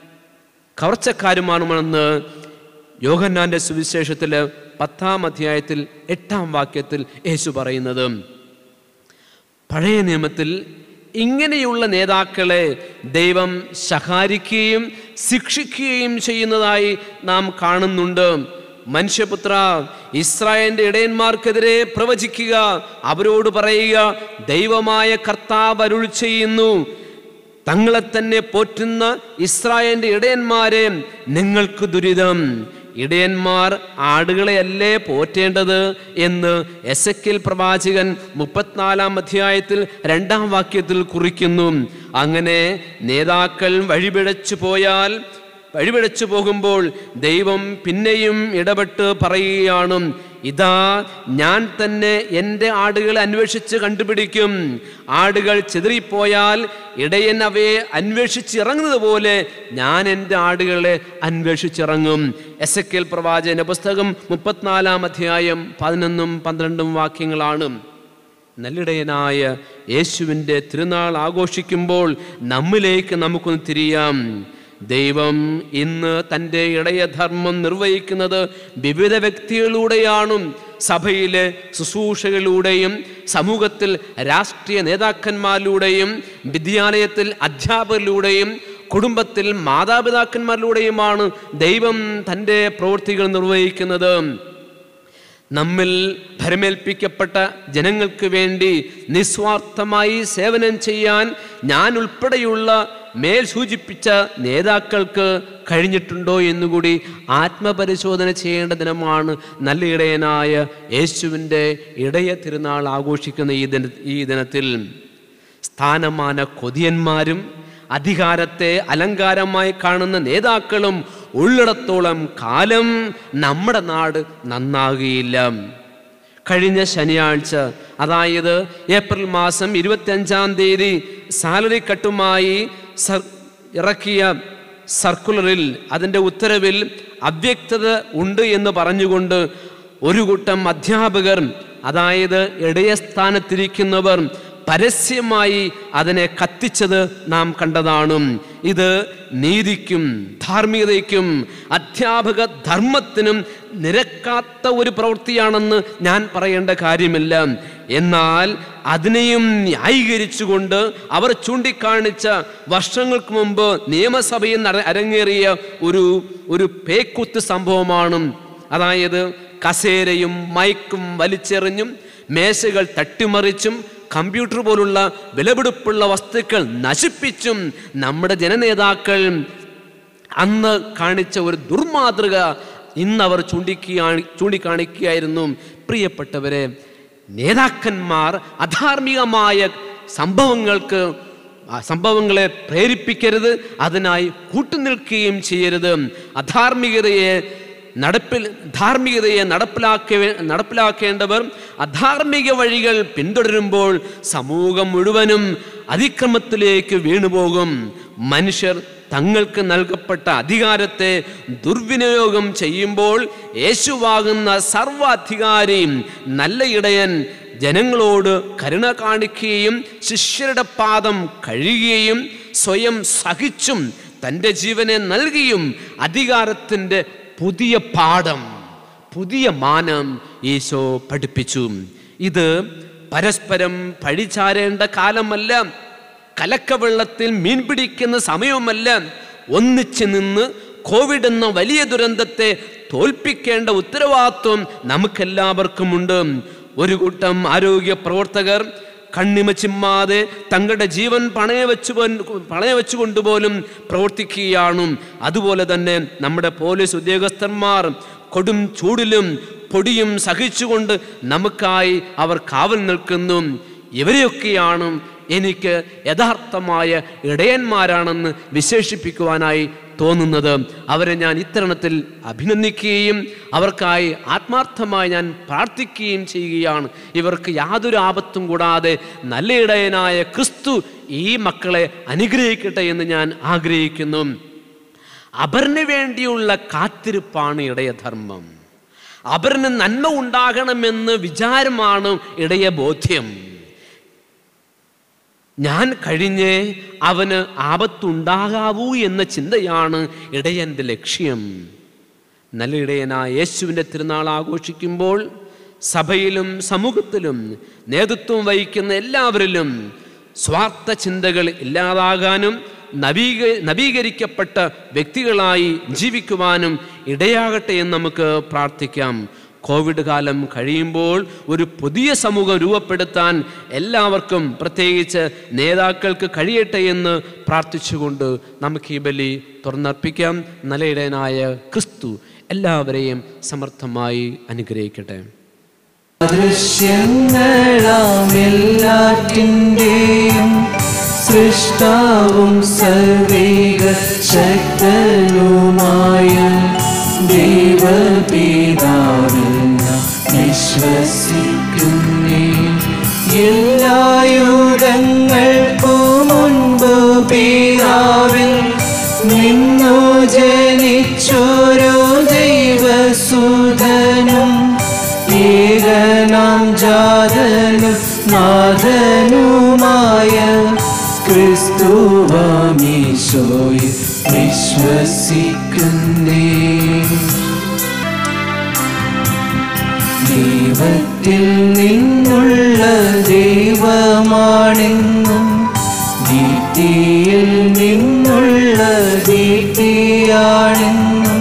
കവർച്ചക്കാരുമാണെന്ന് യോഹന്നാന്റെ സുവിശേഷത്തിൽ പത്താം അധ്യായത്തിൽ എട്ടാം വാക്യത്തിൽ യേശു പറയുന്നത് പഴയ നിയമത്തിൽ ഇങ്ങനെയുള്ള നേതാക്കളെ ദൈവം ശകാരിക്കുകയും ശിക്ഷിക്കുകയും ചെയ്യുന്നതായി നാം കാണുന്നുണ്ട് മനുഷ്യപുത്ര ഇസ്രായേലിന്റെ ഇടയന്മാർക്കെതിരെ പ്രവചിക്കുക അവരോട് പറയുക ദൈവമായ കർത്താവ് അരുൾ ചെയ്യുന്നു തങ്ങളെ തന്നെ പോറ്റുന്ന ഇസ്രായേലിന്റെ ഇടയന്മാരെ നിങ്ങൾക്ക് ദുരിതം ഇടയന്മാർ ആടുകളെയല്ലേ പോറ്റേണ്ടത് എന്ന് എസ് എക്കിൽ പ്രവാചകൻ മുപ്പത്തിനാലാം അധ്യായത്തിൽ രണ്ടാം വാക്യത്തിൽ കുറിക്കുന്നു അങ്ങനെ നേതാക്കൾ വഴിപിഴച്ചു പോയാൽ വഴിപിഴച്ചു പോകുമ്പോൾ ദൈവം പിന്നെയും ഇടപെട്ട് പറയുകയാണ് ഇതാ ഞാൻ തന്നെ എൻ്റെ ആടുകളെ അന്വേഷിച്ച് കണ്ടുപിടിക്കും ആടുകൾ ചിതറിപ്പോയാൽ ഇടയൻ അവയെ അന്വേഷിച്ചിറങ്ങുന്നത് പോലെ ഞാൻ എൻ്റെ ആടുകളെ അന്വേഷിച്ചിറങ്ങും എസ് എ കെൽ പ്രവാചന പുസ്തകം മുപ്പത്തിനാലാം അധ്യായം പതിനൊന്നും പന്ത്രണ്ടും വാക്യങ്ങളാണ് നല്ലിടയനായ യേശുവിൻ്റെ തിരുനാൾ ആഘോഷിക്കുമ്പോൾ നമ്മിലേക്ക് നമുക്കൊന്ന് തിരിയാം ദൈവം ഇന്ന് തൻ്റെ ഇടയധർമ്മം നിർവഹിക്കുന്നത് വിവിധ വ്യക്തികളിലൂടെയാണ് സഭയിലെ ശുശ്രൂഷകളിലൂടെയും സമൂഹത്തിൽ രാഷ്ട്രീയ നേതാക്കന്മാരിലൂടെയും വിദ്യാലയത്തിൽ അധ്യാപകരിലൂടെയും കുടുംബത്തിൽ മാതാപിതാക്കന്മാരിലൂടെയുമാണ് ദൈവം തൻ്റെ പ്രവൃത്തികൾ നിർവഹിക്കുന്നത് നമ്മിൽ ഭരമേൽപ്പിക്കപ്പെട്ട ജനങ്ങൾക്ക് വേണ്ടി നിസ്വാർത്ഥമായി സേവനം ചെയ്യാൻ ഞാൻ ഉൾപ്പെടെയുള്ള മേൽ സൂചിപ്പിച്ച നേതാക്കൾക്ക് കഴിഞ്ഞിട്ടുണ്ടോ എന്നുകൂടി ആത്മപരിശോധന ചെയ്യേണ്ട ദിനമാണ് നല്ല ഇടയനായ യേശുവിൻ്റെ ഇടയ തിരുനാൾ ആഘോഷിക്കുന്ന ഈ ദിന ഈ ദിനത്തിൽ സ്ഥാനമാന കൊതിയന്മാരും അധികാരത്തെ അലങ്കാരമായി കാണുന്ന നേതാക്കളും ഉള്ളിടത്തോളം കാലം നമ്മുടെ നാട് നന്നാകുകയില്ല കഴിഞ്ഞ ശനിയാഴ്ച അതായത് ഏപ്രിൽ മാസം ഇരുപത്തിയഞ്ചാം തീയതി സാലറി കട്ടുമായി സർ ഇറക്കിയ സർക്കുലറിൽ അതിൻ്റെ ഉത്തരവിൽ അവ്യക്തത ഉണ്ട് എന്ന് പറഞ്ഞുകൊണ്ട് ഒരു കൂട്ടം അധ്യാപകർ അതായത് ഇടയസ്ഥാനത്തിരിക്കുന്നവർ പരസ്യമായി അതിനെ കത്തിച്ചത് നാം കണ്ടതാണ് ഇത് നീതിക്കും ധാർമ്മികതയ്ക്കും അധ്യാപക ധർമ്മത്തിനും നിരക്കാത്ത ഒരു പ്രവൃത്തിയാണെന്ന് ഞാൻ പറയേണ്ട കാര്യമില്ല എന്നാൽ അതിനെയും ന്യായീകരിച്ചുകൊണ്ട് അവർ ചൂണ്ടിക്കാണിച്ച വർഷങ്ങൾക്ക് മുമ്പ് നിയമസഭയിൽ നട- അരങ്ങേറിയ ഒരു ഒരു പേക്കുത്ത് സംഭവമാണ് അതായത് കസേരയും മൈക്കും വലിച്ചെറിഞ്ഞും മേശകൾ തട്ടിമറിച്ചും കമ്പ്യൂട്ടർ പോലുള്ള വിലപിടിപ്പുള്ള വസ്തുക്കൾ നശിപ്പിച്ചും നമ്മുടെ ജനനേതാക്കൾ അന്ന് കാണിച്ച ഒരു ദുർമാതൃക ഇന്ന് അവർ ചൂണ്ടിക്കുകയാണ് ചൂണ്ടിക്കാണിക്കുകയായിരുന്നു പ്രിയപ്പെട്ടവരെ നേതാക്കന്മാർ അധാർമികമായ സംഭവങ്ങൾക്ക് ആ സംഭവങ്ങളെ പ്രേരിപ്പിക്കരുത് അതിനായി കൂട്ടുനിൽക്കുകയും ചെയ്യരുത് അധാർമികതയെ നടപ്പിൽ ധാർമ്മികതയെ നടപ്പിലാക്ക നടപ്പിലാക്കേണ്ടവർ അധാർമിക വഴികൾ പിന്തുടരുമ്പോൾ സമൂഹം മുഴുവനും അതിക്രമത്തിലേക്ക് വീണുപോകും മനുഷ്യർ തങ്ങൾക്ക് നൽകപ്പെട്ട അധികാരത്തെ ദുർവിനിയോഗം ചെയ്യുമ്പോൾ യേശുവാകുന്ന സർവാധികാരി നല്ല ഇടയൻ ജനങ്ങളോട് കരുണ കാണിക്കുകയും ശിഷ്യരുടെ പാദം കഴുകുകയും സ്വയം സഹിച്ചും തൻ്റെ ജീവനെ നൽകിയും അധികാരത്തിൻ്റെ പുതിയ പാഠം പുതിയ മാനം ഈശോ പഠിപ്പിച്ചു ഇത് പരസ്പരം പഴിചാരേണ്ട കാലമല്ല കലക്കവെള്ളത്തിൽ മീൻ പിടിക്കുന്ന സമയവുമല്ല ഒന്നിച്ചു നിന്ന് കോവിഡ് എന്ന വലിയ ദുരന്തത്തെ തോൽപ്പിക്കേണ്ട ഉത്തരവാദിത്വം നമുക്കെല്ലാവർക്കുമുണ്ട് ഒരു കൂട്ടം ആരോഗ്യ പ്രവർത്തകർ കണ്ണിമ ചിമ്മാതെ തങ്ങളുടെ ജീവൻ പണയ വെച്ചു പണയ വെച്ചുകൊണ്ട് പോലും പ്രവർത്തിക്കുകയാണ് അതുപോലെ തന്നെ നമ്മുടെ പോലീസ് ഉദ്യോഗസ്ഥന്മാർ കൊടും ചൂടിലും പൊടിയും സഹിച്ചുകൊണ്ട് നമുക്കായി അവർ കാവൽ നിൽക്കുന്നു ഇവരെയൊക്കെയാണ് എനിക്ക് യഥാർത്ഥമായ ഇടയന്മാരാണെന്ന് വിശേഷിപ്പിക്കുവാനായി തോന്നുന്നത് അവരെ ഞാൻ ഇത്തരണത്തിൽ അഭിനന്ദിക്കുകയും അവർക്കായി ആത്മാർത്ഥമായി ഞാൻ പ്രാർത്ഥിക്കുകയും ചെയ്യുകയാണ് ഇവർക്ക് യാതൊരു ആപത്തും കൂടാതെ നല്ല ഇടയനായ ക്രിസ്തു ഈ മക്കളെ അനുഗ്രഹിക്കട്ടെ എന്ന് ഞാൻ ആഗ്രഹിക്കുന്നു അപരന് വേണ്ടിയുള്ള കാത്തിരിപ്പാണ് ഇടയധർമ്മം അപരന് നന്മ ഉണ്ടാകണമെന്ന് വിചാരമാണ് ഇടയ ബോധ്യം ഞാൻ കഴിഞ്ഞേ അവന് ആപത്തുണ്ടാകാവൂ എന്ന ചിന്തയാണ് ഇടയൻ്റെ ലക്ഷ്യം നല്ല ഇടയനായ യേശുവിൻ്റെ തിരുനാൾ ആഘോഷിക്കുമ്പോൾ സഭയിലും സമൂഹത്തിലും നേതൃത്വം വഹിക്കുന്ന എല്ലാവരിലും സ്വാർത്ഥ ചിന്തകൾ ഇല്ലാതാകാനും നവീക നവീകരിക്കപ്പെട്ട വ്യക്തികളായി ജീവിക്കുവാനും ഇടയാകട്ടെ എന്ന് നമുക്ക് പ്രാർത്ഥിക്കാം കോവിഡ് കാലം കഴിയുമ്പോൾ ഒരു പുതിയ സമൂഹം രൂപപ്പെടുത്താൻ എല്ലാവർക്കും പ്രത്യേകിച്ച് നേതാക്കൾക്ക് കഴിയട്ടെ എന്ന് പ്രാർത്ഥിച്ചുകൊണ്ട് നമുക്ക് ഈ ബലി തുറന്നർപ്പിക്കാം നല്ലയിടയനായ ക്രിസ്തു എല്ലാവരെയും സമർത്ഥമായി അനുഗ്രഹിക്കട്ടെ ദൃശ്യങ്ങളാം എല്ലാറ്റിൻ്റെയും സൃഷ്ടാവും സർവേക ശക്തനുമായ ദൈവപിതാവിൽ ഞാൻ വിശ്വസിക്കുന്നേ എല്ലായുധങ്ങൾക്കു മുൻപ് പിതാവിൽ നിന്നു ജനിച്ചോരോ ദൈവസുധനും ഏകനാം ജാതനും നാഥനുമായ ക്രിസ്തുവാമീശോയിൽ വിശ്വസിക്കുന്നേ ദൈവത്തിൽ നിന്നുള്ള ദൈവമാണെന്നും ദീപ്തിയിൽ നിന്നുള്ള ദീപ്തിയാണെന്നും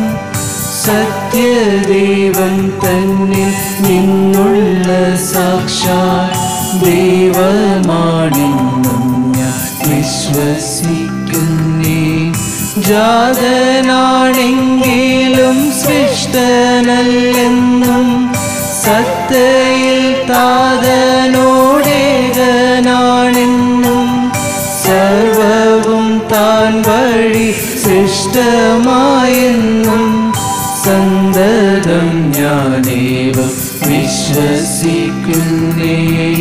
സത്യദൈവം തന്നെ നിന്നുള്ള സാക്ഷാൽ ദൈവമാണെന്നും ഞാൻ വിശ്വസിക്കുന്നേ ജാതനാണെങ്കിലും സൃഷ്ടനല്ലെന്നും സത്തയിൽ താതനോടേകനാണെന്നും സർവവും താൻ വഴി സൃഷ്ടമായെന്നും സന്തതം ഞാനേവം വിശ്വസിക്കുന്നേ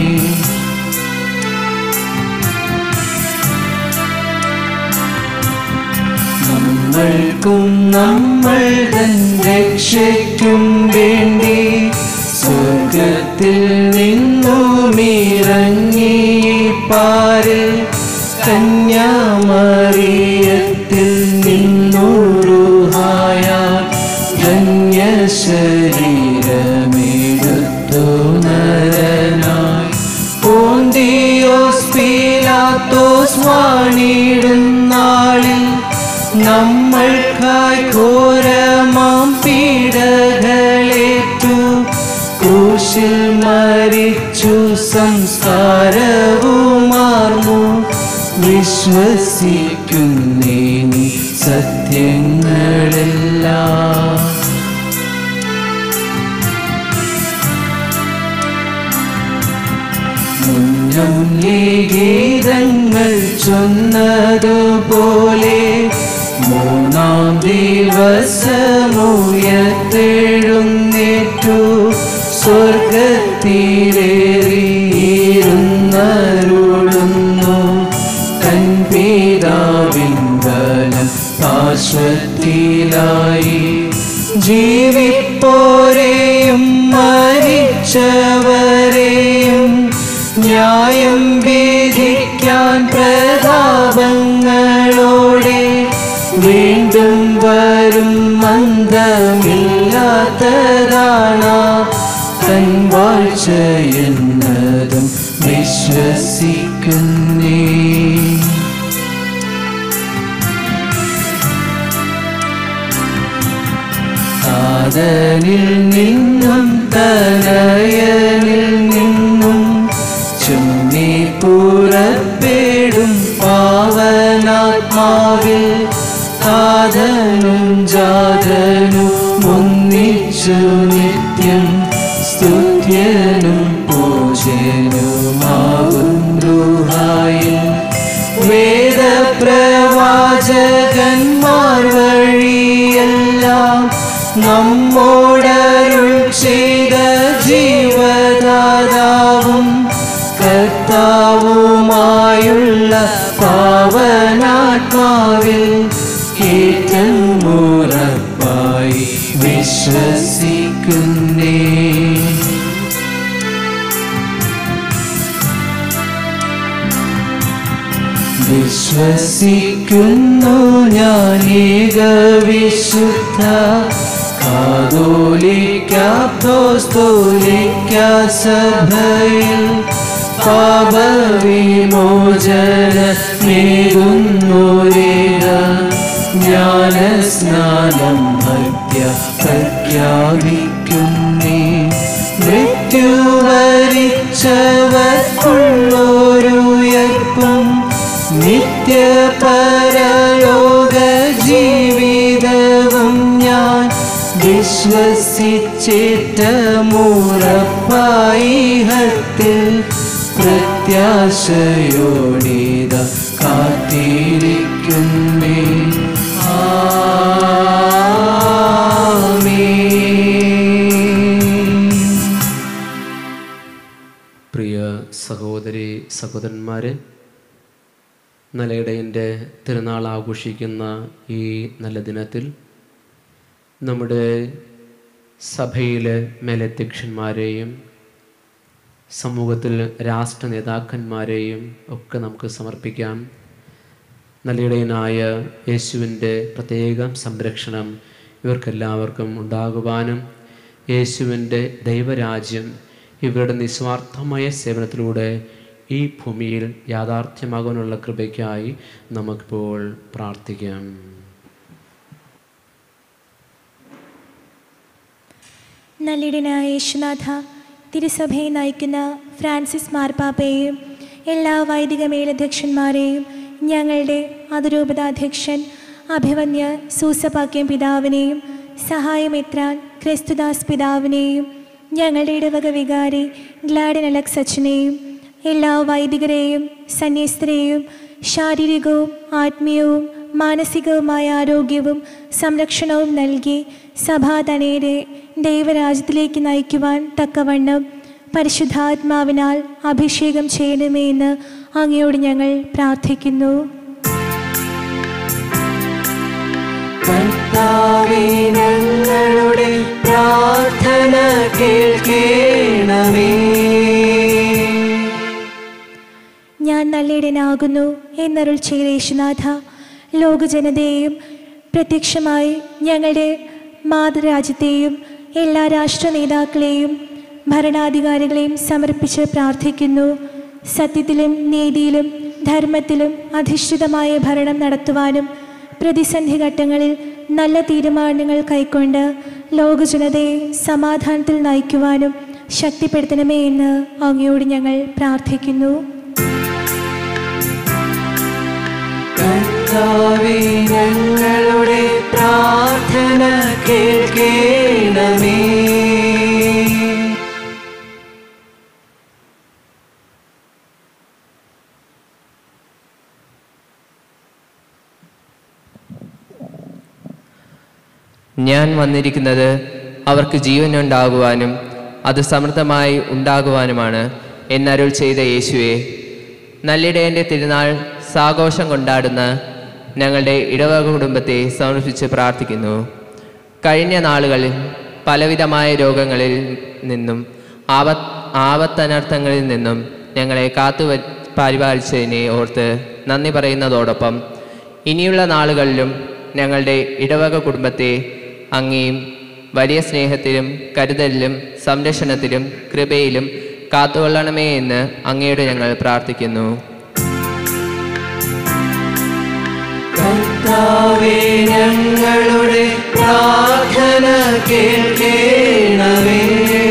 നമ്മൾക്കും നമ്മൾ തൻ രക്ഷയ്ക്കും വേണ്ടി സ്വർഗത്തിൽ നിന്നുമിറങ്ങി പാരിൽ കന്യാമറിയത്തിൽ നിന്നുരുഹായ ധന്യ ശരീരമെടുത്തു നരനായി പോന്തിയോസ് പീലാത്തോസ് വാണിടുന്നാളിൽ നമ്മൾക്കായി ഘോരമാം പീഡകളേറ്റു ക്രൂശിൽ മരിച്ചു സംസ്കാരവുമാർന്നു വിശ്വസിക്കുന്നേ നീ സത്യങ്ങളെല്ലാം മുന്നം ഗീതങ്ങൾ ചൊന്നതുപോലെ മൂന്നാം ദിവസമുയർത്തെഴുന്നേറ്റു സ്വർഗത്തിലേറിയിരുന്നരുളുന്നു തൻ പിതാവിൻ ബലം പാർശ്വത്തിലായി ജീവിപ്പോരെയും മരിച്ചവരെയും ന്യായം വിധിക്കാൻ പ്രതാപങ്ങളോടെ വീണ്ടും വരും മന്ദമില്ലാത്തതാണ് തൻ വാഴ്ച എന്നതും വിശ്വസിക്കുന്നേ താതനിൽ നിന്നും തനയനിൽ നിന്നും ചുമ്മി പുറപ്പെടും പാവനാത്മാവിൽ താതനും ജാതനും ഒന്നിച്ചു നിത്യം സ്തുത്യനും പൂജനുമാകുന്നുഹായിൽ വേദപ്രവാചകന്മാർ വഴിയെല്ലാം നമ്മോടരുൾ ചെയ്ത ജീവദാതാവും കർത്താവുമായുള്ള പാവനാത്മാവിൽ ഏറ്റം ഉറപ്പായി വിശ്വസിക്കുന്നേ വിശ്വസിക്കുന്നു ഞാൻ ഏക വിശുദ്ധ കാതോലിക്കാത്തോസ്തോലിക്ക സഭയിൽ പാപവിമോചന നേരുന്നോരേക ജ്ഞാനസ്നാനം ഭക്യ പ്രഖ്യാപിക്കുന്നേ മൃത്യുവരിച്ചവർക്കുള്ളോരുയർപ്പും നിത്യപരലോക ജീവിതവും ഞാൻ വിശ്വസിച്ചേറ്റമുറപ്പായി ഹത്തിൽ പ്രത്യാശയോടിത കാത്തിരിക്കുന്നേ ആമേൻ പ്രിയ സഹോദരി സഹോദരന്മാരെ നലയിടയൻ്റെ തിരുനാൾ ആഘോഷിക്കുന്ന ഈ നല്ല ദിനത്തിൽ നമ്മുടെ സഭയിലെ മേലധ്യക്ഷന്മാരെയും സമൂഹത്തിൽ രാഷ്ട്ര നേതാക്കന്മാരെയും ഒക്കെ നമുക്ക് സമർപ്പിക്കാം നല്ലയിടയനായ യേശുവിൻ്റെ പ്രത്യേക സംരക്ഷണം ഇവർക്കെല്ലാവർക്കും ഉണ്ടാകുവാനും യേശുവിൻ്റെ ദൈവരാജ്യം ഇവരുടെ നിസ്വാർത്ഥമായ സേവനത്തിലൂടെ ഈ ഭൂമിയിൽ യാഥാർത്ഥ്യമാകാനുള്ള കൃപയ്ക്കായി നമുക്കിപ്പോൾ പ്രാർത്ഥിക്കാം നല്ലിടനായ യേശുനാഥ തിരുസഭയെ നയിക്കുന്ന ഫ്രാൻസിസ് മാർപ്പാപ്പയെയും എല്ലാ വൈദിക മേലധ്യക്ഷന്മാരെയും ഞങ്ങളുടെ അതിരൂപതാധ്യക്ഷൻ അഭിവന്യ സൂസപാക്യം പിതാവിനെയും സഹായമെത്രാൻ ക്രിസ്തുദാസ് പിതാവിനെയും ഞങ്ങളുടെ ഇടവക വികാരി ഗ്ലാഡൻ അലക്സ് അച്ഛനെയും എല്ലാ വൈദികരെയും സന്യസ്തരെയും ശാരീരികവും ആത്മീയവും മാനസികവുമായ ആരോഗ്യവും സംരക്ഷണവും നൽകി സഭാതനയുടെ ദൈവരാജ്യത്തിലേക്ക് നയിക്കുവാൻ തക്കവണ്ണം പരിശുദ്ധാത്മാവിനാൽ അഭിഷേകം ചെയ്യണമേ എന്ന് അങ്ങയോട് ഞങ്ങൾ പ്രാർത്ഥിക്കുന്നു കർത്താവേ ഞങ്ങളുടെ പ്രാർത്ഥന കേൾക്കണമേ ഞാൻ നല്ലിടനാകുന്നു എന്നരുൾ ചെയ്ത യേശുനാഥ ലോകജനതയെയും പ്രത്യക്ഷമായി ഞങ്ങളുടെ മാതൃരാജ്യത്തെയും എല്ലാ രാഷ്ട്ര നേതാക്കളെയും ഭരണാധികാരികളെയും സമർപ്പിച്ച് പ്രാർത്ഥിക്കുന്നു സത്യത്തിലും നീതിയിലും ധർമ്മത്തിലും അധിഷ്ഠിതമായ ഭരണം നടത്തുവാനും പ്രതിസന്ധി ഘട്ടങ്ങളിൽ നല്ല തീരുമാനങ്ങൾ കൈക്കൊണ്ട് ലോകജനതയെ സമാധാനത്തിൽ നയിക്കുവാനും ശക്തിപ്പെടുത്തണമേ എന്ന് അങ്ങയോട് ഞങ്ങൾ പ്രാർത്ഥിക്കുന്നു കർത്താവേ ഞങ്ങളുടെ പ്രാർത്ഥന കേൾക്കണമേ ഞാൻ വന്നിരിക്കുന്നത് അവർക്ക് ജീവനുണ്ടാകുവാനും അത് സമൃദ്ധമായി ഉണ്ടാകുവാനുമാണ് എന്നരുൾ ചെയ്ത യേശുവെ നല്ലിടയൻ്റെ തിരുനാൾ സാഘോഷം കൊണ്ടാടുന്ന ഞങ്ങളുടെ ഇടവക കുടുംബത്തെ സമർപ്പിച്ച് പ്രാർത്ഥിക്കുന്നു കഴിഞ്ഞ നാളുകളിൽ പലവിധമായ രോഗങ്ങളിൽ നിന്നും ആപത്ത് ആപത്തനർത്ഥങ്ങളിൽ നിന്നും ഞങ്ങളെ കാത്തു വ- പരിപാലിച്ചതിനെ ഓർത്ത് നന്ദി പറയുന്നതോടൊപ്പം ഇനിയുള്ള നാളുകളിലും ഞങ്ങളുടെ ഇടവക കുടുംബത്തെ അങ്ങേയും വലിയ സ്നേഹത്തിലും കരുതലിലും സംരക്ഷണത്തിലും കൃപയിലും കാത്തുകൊള്ളണമേ എന്ന് അങ്ങയോട് ഞങ്ങൾ പ്രാർത്ഥിക്കുന്നു കർത്താവേ കർത്താവേ ഞങ്ങളുടെ പ്രാർത്ഥന കേൾക്കണമേ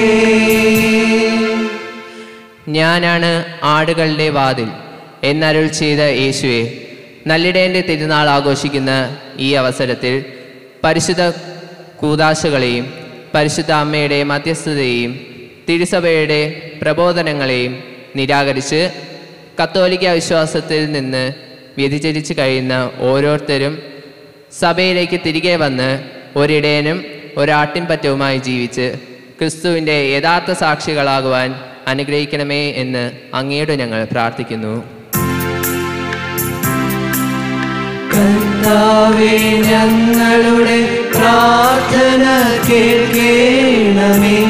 ഞാനാണ് ആടുകളുടെ വാതിൽ എന്നരുൾ ചെയ്ത യേശുവെ നല്ലിടേൻ്റെ തിരുനാൾ ആഘോഷിക്കുന്ന ഈ അവസരത്തിൽ പരിശുദ്ധ കൂതാശകളെയും പരിശുദ്ധ അമ്മയുടെ മധ്യസ്ഥതയെയും തിരുസഭയുടെ പ്രബോധനങ്ങളെയും നിരാകരിച്ച് കത്തോലിക്ക വിശ്വാസത്തിൽ നിന്ന് വ്യതിചരിച്ച് കഴിയുന്ന ഓരോരുത്തരും സഭയിലേക്ക് തിരികെ വന്ന് ഒരിടയനും ഒരാട്ടിൻപറ്റവുമായി ജീവിച്ച് ക്രിസ്തുവിൻ്റെ യഥാർത്ഥ സാക്ഷികളാകുവാൻ അനുഗ്രഹിക്കണമേ എന്ന് അങ്ങയോട് ഞങ്ങൾ പ്രാർത്ഥിക്കുന്നു കർത്താവേ ഞങ്ങളുടെ പ്രാർത്ഥന കേൾക്കണമേ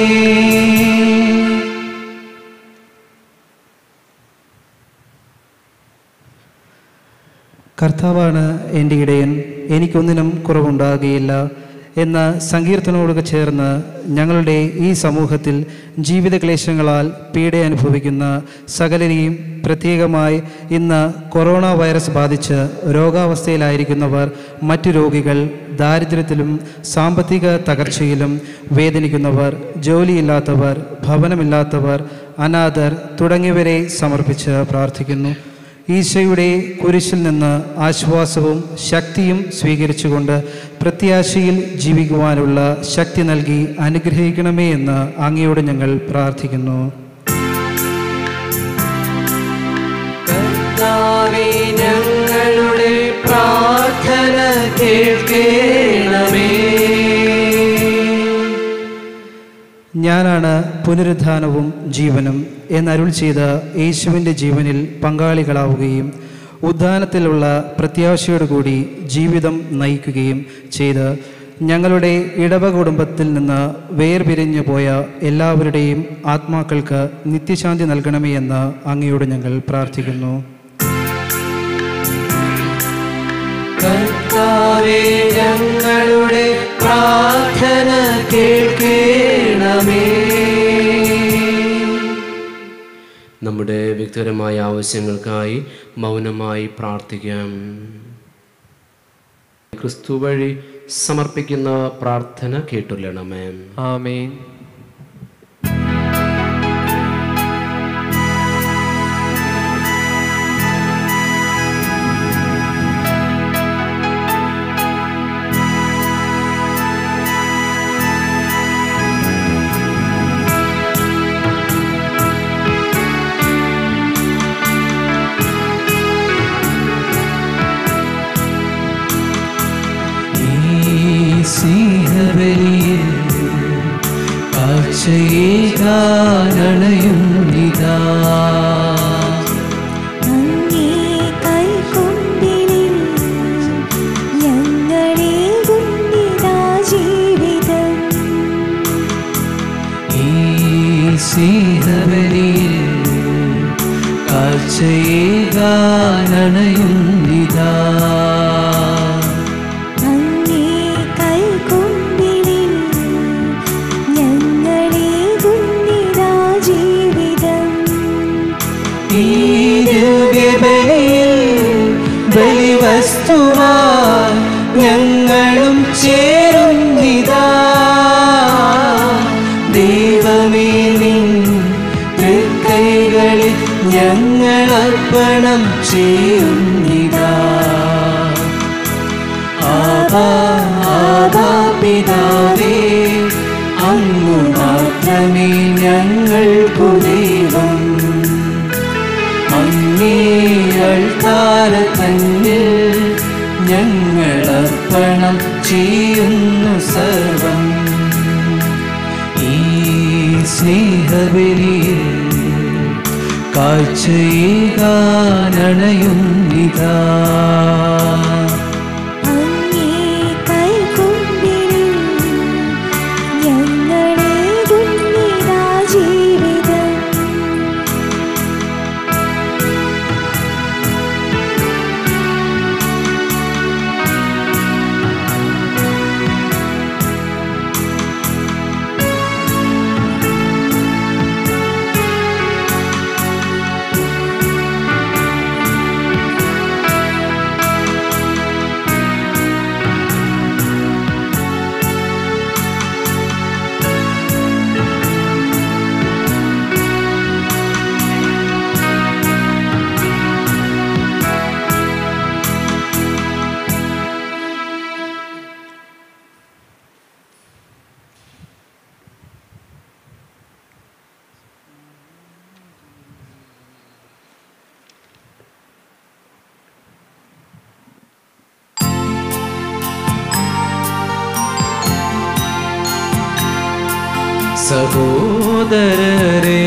കർത്താവാണ് എൻ്റെ ഇടയൻ എനിക്കൊന്നിനും കുറവുണ്ടാകുകയില്ല എന്ന സങ്കീർത്തനോട് ചേർന്ന് ഞങ്ങളുടെ ഈ സമൂഹത്തിൽ ജീവിത ക്ലേശങ്ങളാൽ പീഡ അനുഭവിക്കുന്ന സകലരെയും പ്രത്യേകമായി ഇന്ന് കൊറോണ വൈറസ് ബാധിച്ച് രോഗാവസ്ഥയിലായിരിക്കുന്നവർ മറ്റു രോഗികൾ ദാരിദ്ര്യത്തിലും സാമ്പത്തിക തകർച്ചയിലും വേദനിക്കുന്നവർ ജോലിയില്ലാത്തവർ ഭവനമില്ലാത്തവർ അനാഥർ തുടങ്ങിയവരെ സമർപ്പിച്ച് പ്രാർത്ഥിക്കുന്നു ഈശോയുടെ കുരിശിൽ നിന്ന് ആശ്വാസവും ശക്തിയും സ്വീകരിച്ചുകൊണ്ട് പ്രത്യാശയിൽ ജീവിക്കുവാനുള്ള ശക്തി നൽകി അനുഗ്രഹിക്കണമേ എന്ന് അങ്ങയോട് ഞങ്ങൾ പ്രാർത്ഥിക്കുന്നു കർത്താവേ ഞങ്ങളുടെ പ്രാർത്ഥന കേൾക്കണമേ ഞാനാണ് പുനരുദ്ധാനവും ജീവനും എന്നരുൾ ചെയ്ത യേശുവിൻ്റെ ജീവനിൽ പങ്കാളികളാവുകയും ഉദ്ധാനത്തിലുള്ള പ്രത്യാശയോടുകൂടി ജീവിതം നയിക്കുകയും ചെയ്ത് ഞങ്ങളുടെ ഇടവ കുടുംബത്തിൽ നിന്ന് വേർപിരിഞ്ഞു പോയ എല്ലാവരുടെയും ആത്മാക്കൾക്ക് നിത്യശാന്തി നൽകണമേ എന്ന് അങ്ങയോട് ഞങ്ങൾ പ്രാർത്ഥിക്കുന്നു കർത്താവേ ഞങ്ങളുടെ പ്രാർത്ഥന കേൾക്കണമേ നമ്മുടെ വ്യക്തിപരമായ ആവശ്യങ്ങൾക്കായി മൗനമായി പ്രാർത്ഥിക്കാം ക്രിസ്തു വഴി സമർപ്പിക്കുന്ന പ്രാർത്ഥന കേട്ടുള്ളണമേ ആമേൻ ഈ സ്നേഹബലിയിൽ കാഴ്ചയേകാനണയുന്നിതാ അങ്ങേ കൈക്കൊമ്പിളിൽ ഞങ്ങളെ ഗുണ്ടിതാ ജീവിതം ഈ സ്നേഹബലിയിൽ കാഴ്ചയേകാനണയുന്നിതാ അങ്ങേ കൈക്കൊമ്പിളിൽ ഞങ്ങളെ ഗുണ്ടിതാ ജീവിതം ഈ ദിവ്യബലിയിൽ ബലിവസ്തുവാൻ ഞങ്ങളും ചേരുന്നിതാ ദൈവമേ നിൻ തൃക്കൈകളിൽ ഞങ്ങൾ അർപ്പണം ചെയ്യുന്നിതാ ആബാ ആബാ പിതാവേ അങ്ങു മാത്രമേ ഞങ്ങൾക്കു ദൈവം അങ്ങേയൾക്കാര തന്നിൽ ഞങ്ങൾ അർപ്പണം ചെയ്യുന്നു സർവം ഈ സ്നേഹബലിയിൽ കാഴ്ചയേകാനണയുന്നിതാ അങ്ങേ കൈക്കൊമ്പിളിൽ ഞങ്ങളെ ഗുണ്ടിതാ ജീവിതം ഈ സഹോദരരെ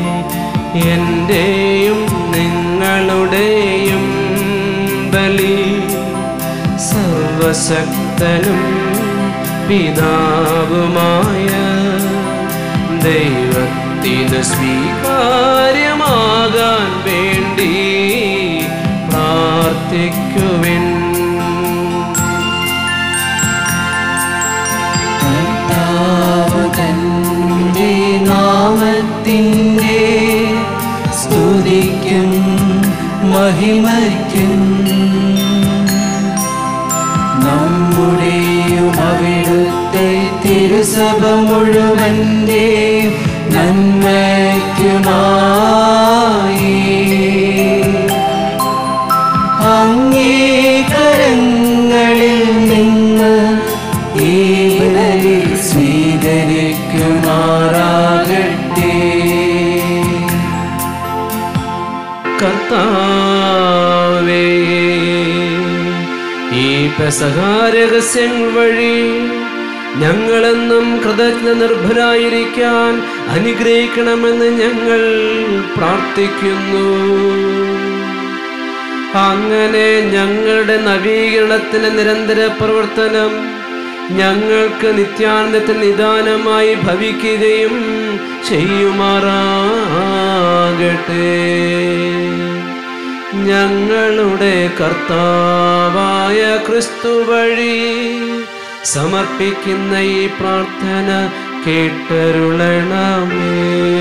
എൻ്റെയും നിങ്ങളുടെയും ബലി സർവശക്തനും പിതാവുമായ ദൈവത്തിന് സ്വീകാര്യമാകാൻ വേണ്ടി പ്രാർത്ഥിക്കുവിൻ കർത്താവ് തന്റെ നാമത്തിൻ്റെ സ്തുതിക്കും മഹിമയ്ക്കും നമ്മുടെയും അവിടുത്തെ തിരുസഭ മുഴുവൻ്റെ നന്മയ്ക്കുമായി അംഗീകരങ്ങളിൽ നിന്ന് ഈ ബലി സ്വീകരിക്കുമാറാകട്ടെ കർത്താവേ ഈ പെസഹാരഹസ്യങ്ങൾ വഴി ഞങ്ങളെന്നും കൃതജ്ഞ നിർഭരായിരിക്കാൻ അനുഗ്രഹിക്കണമെന്ന് ഞങ്ങൾ പ്രാർത്ഥിക്കുന്നു അങ്ങനെ ഞങ്ങളുടെ നവീകരണത്തിന് നിരന്തര പ്രവർത്തനം ഞങ്ങൾക്ക് നിത്യാനന്ദത്തിൽ നിദാനമായി ഭവിക്കുകയും ചെയ്യുമാറാകട്ടെ ഞങ്ങളുടെ കർത്താവായ ക്രിസ്തു വഴി സമർപ്പിക്കുന്ന ഈ പ്രാർത്ഥന കേട്ടരുളണമേ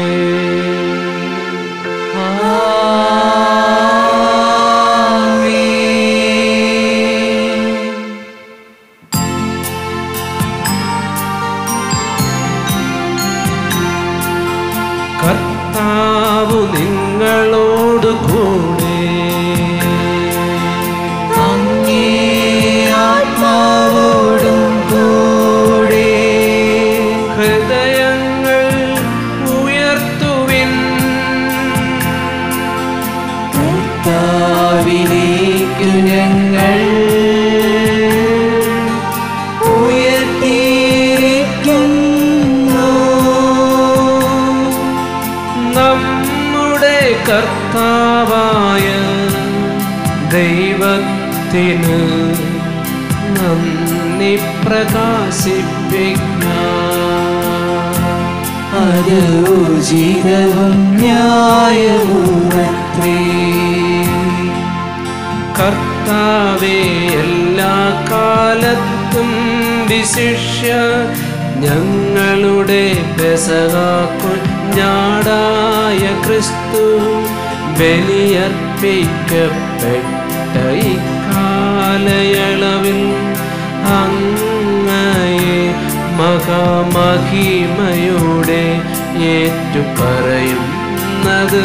കർത്താവു നിങ്ങളോട് കൂടെ അങ്ങേ ആത്മാവോടും കൂടെ ഹൃദയങ്ങൾ ഉയർത്തുവിൻ കർത്താവിലേക്കു ഞങ്ങൾ ഉയർത്തിയിരിക്കുന്നു നമ്മുടെ കർത്താവായ ദൈവത്തിന് നന്ദി പ്രകാശിപ്പിക്കാം അത് ഉചിതവും ന്യായവുമത്രേ കർത്താവെ എല്ലാ കാലത്തും വിശിഷ്യ ഞങ്ങളുടെ പെസകാക്കുഞ്ഞാടായ ക്രിസ്തു ബലിയർപ്പിക്കപ്പെട്ട ഇക്കാലയളവിൽ അങ്ങയെ മഹാമഹിമയോടെ ഏറ്റുപറയുന്നത്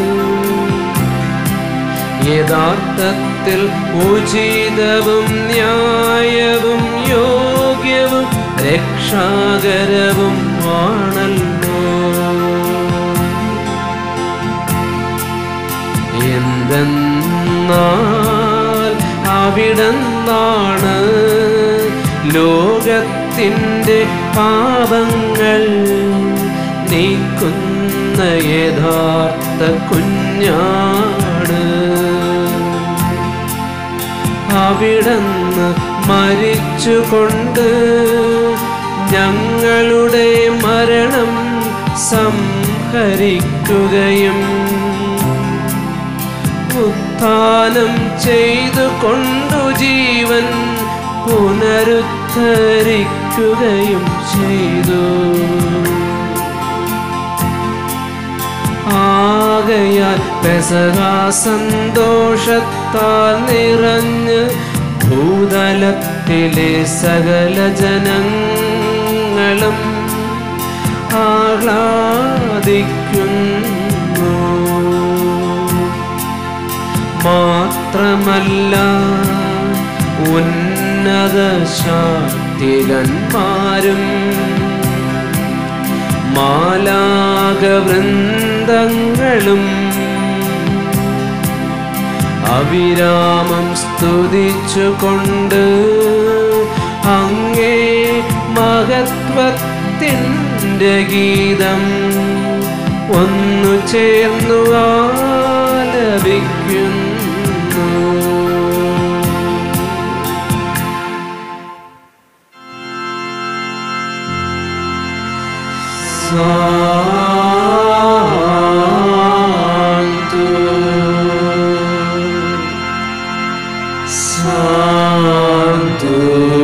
യഥാർത്ഥത്തിൽ ഉചിതവും ന്യായവും യോഗ്യവും രക്ഷാകരവും ആണല്ലോ എന്തെന്നാൽ അവിടെന്താണ് ലോകത്തിൻ്റെ പാപങ്ങൾ നീക്കുന്ന യഥാർത്ഥ കുഞ്ഞാട് അവിടന്ന് മരിച്ചുകൊണ്ട് ഞങ്ങളുടെ മരണം സംഹരിക്കുകയും ഉത്ഥാനം ചെയ്തു കൊണ്ടു ജീവൻ പുനരുദ്ധരിക്കുകയും ചെയ്തു ആകയാൽ പെസഹാ സന്തോഷത്താൽ നിറഞ്ഞ് ഭൂതലത്തിലെ സകല ജനങ്ങളും ആഹ്ലാദിക്കുന്നു മാത്രമല്ല ഉന്നത ശാക്തികന്മാരും മാലാകവൃന്ദങ്ങളും അവിരാമം സ്തുതിച്ചുകൊണ്ട് അങ്ങേ മഹത്വത്തിൻ്റെ നിന്റെ ഗീതം ഒന്നു ചേർന്നു ആലപിക്കുന്നു Santo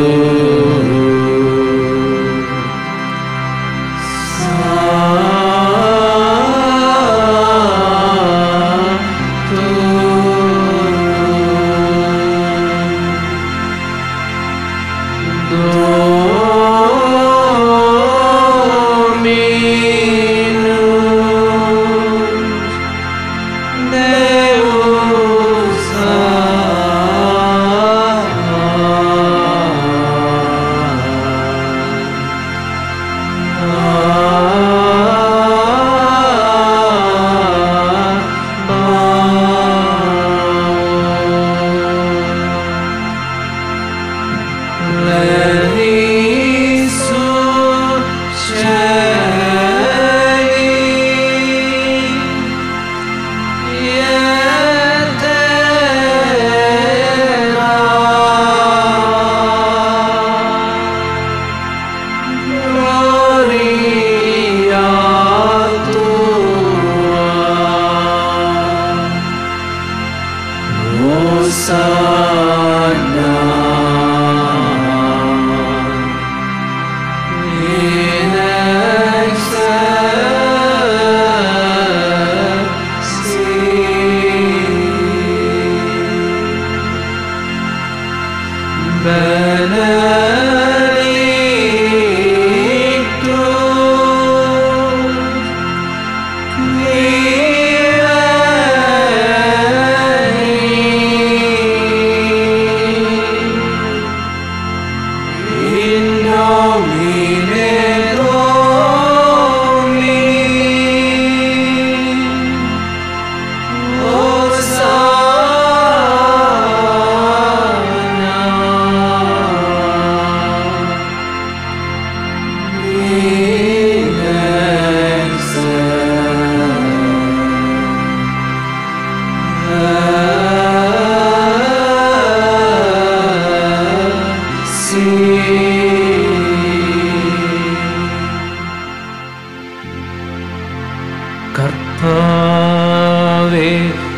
കർത്താവേ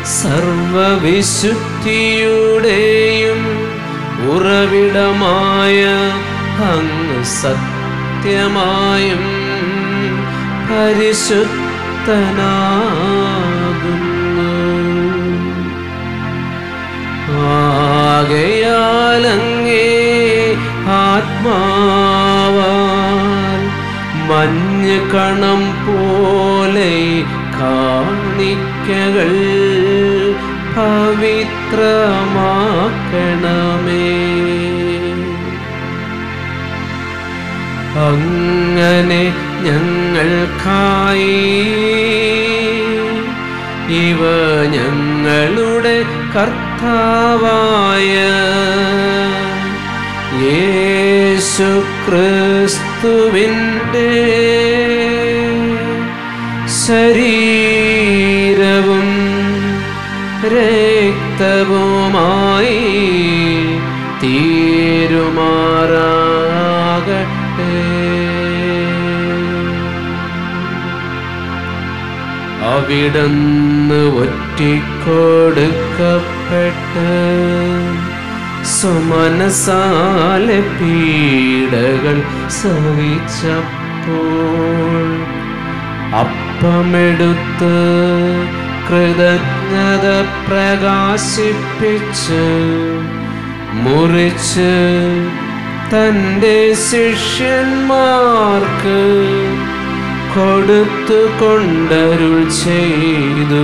സർവവിശുദ്ധിയുടെയും ഉറവിടമായ അങ്ങ് സത്യമായും പരിശുദ്ധനാകുന്നു ആകയാലങ്ങേ ആത്മാവാൽ മഞ്ഞ് കണം പോലെ കാണിക്കകൾ പവിത്രമാക്കണമേ അങ്ങനെ ഞങ്ങൾക്കായി ഇവ ഞങ്ങളുടെ കർത്താവായ യേശു ക്രിസ്തുവിൻ്റെ ശരീരവും രക്തവുമായി തീരുമാറാകട്ടെ അവിടന്ന് ഒറ്റിക്കൊടുക്കപ്പെട്ട് സുമനസാലെ പീഡകൾ സഹിച്ചപ്പോൾ അപ്പമെടുത്ത് കൃതജ്ഞത പ്രകാശിപ്പിച്ച് മുറിച്ച് തൻ്റെ ശിഷ്യന്മാർക്ക് കൊടുത്തു കൊണ്ടരുൾ ചെയ്തു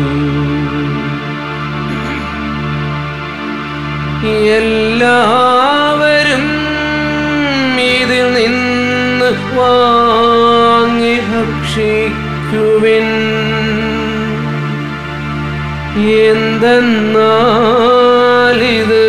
എല്ലാവരും ഇതിൽ നിന്ന് വാങ്ങി ഭക്ഷിക്കുവിൻ എന്തെന്നാലിത്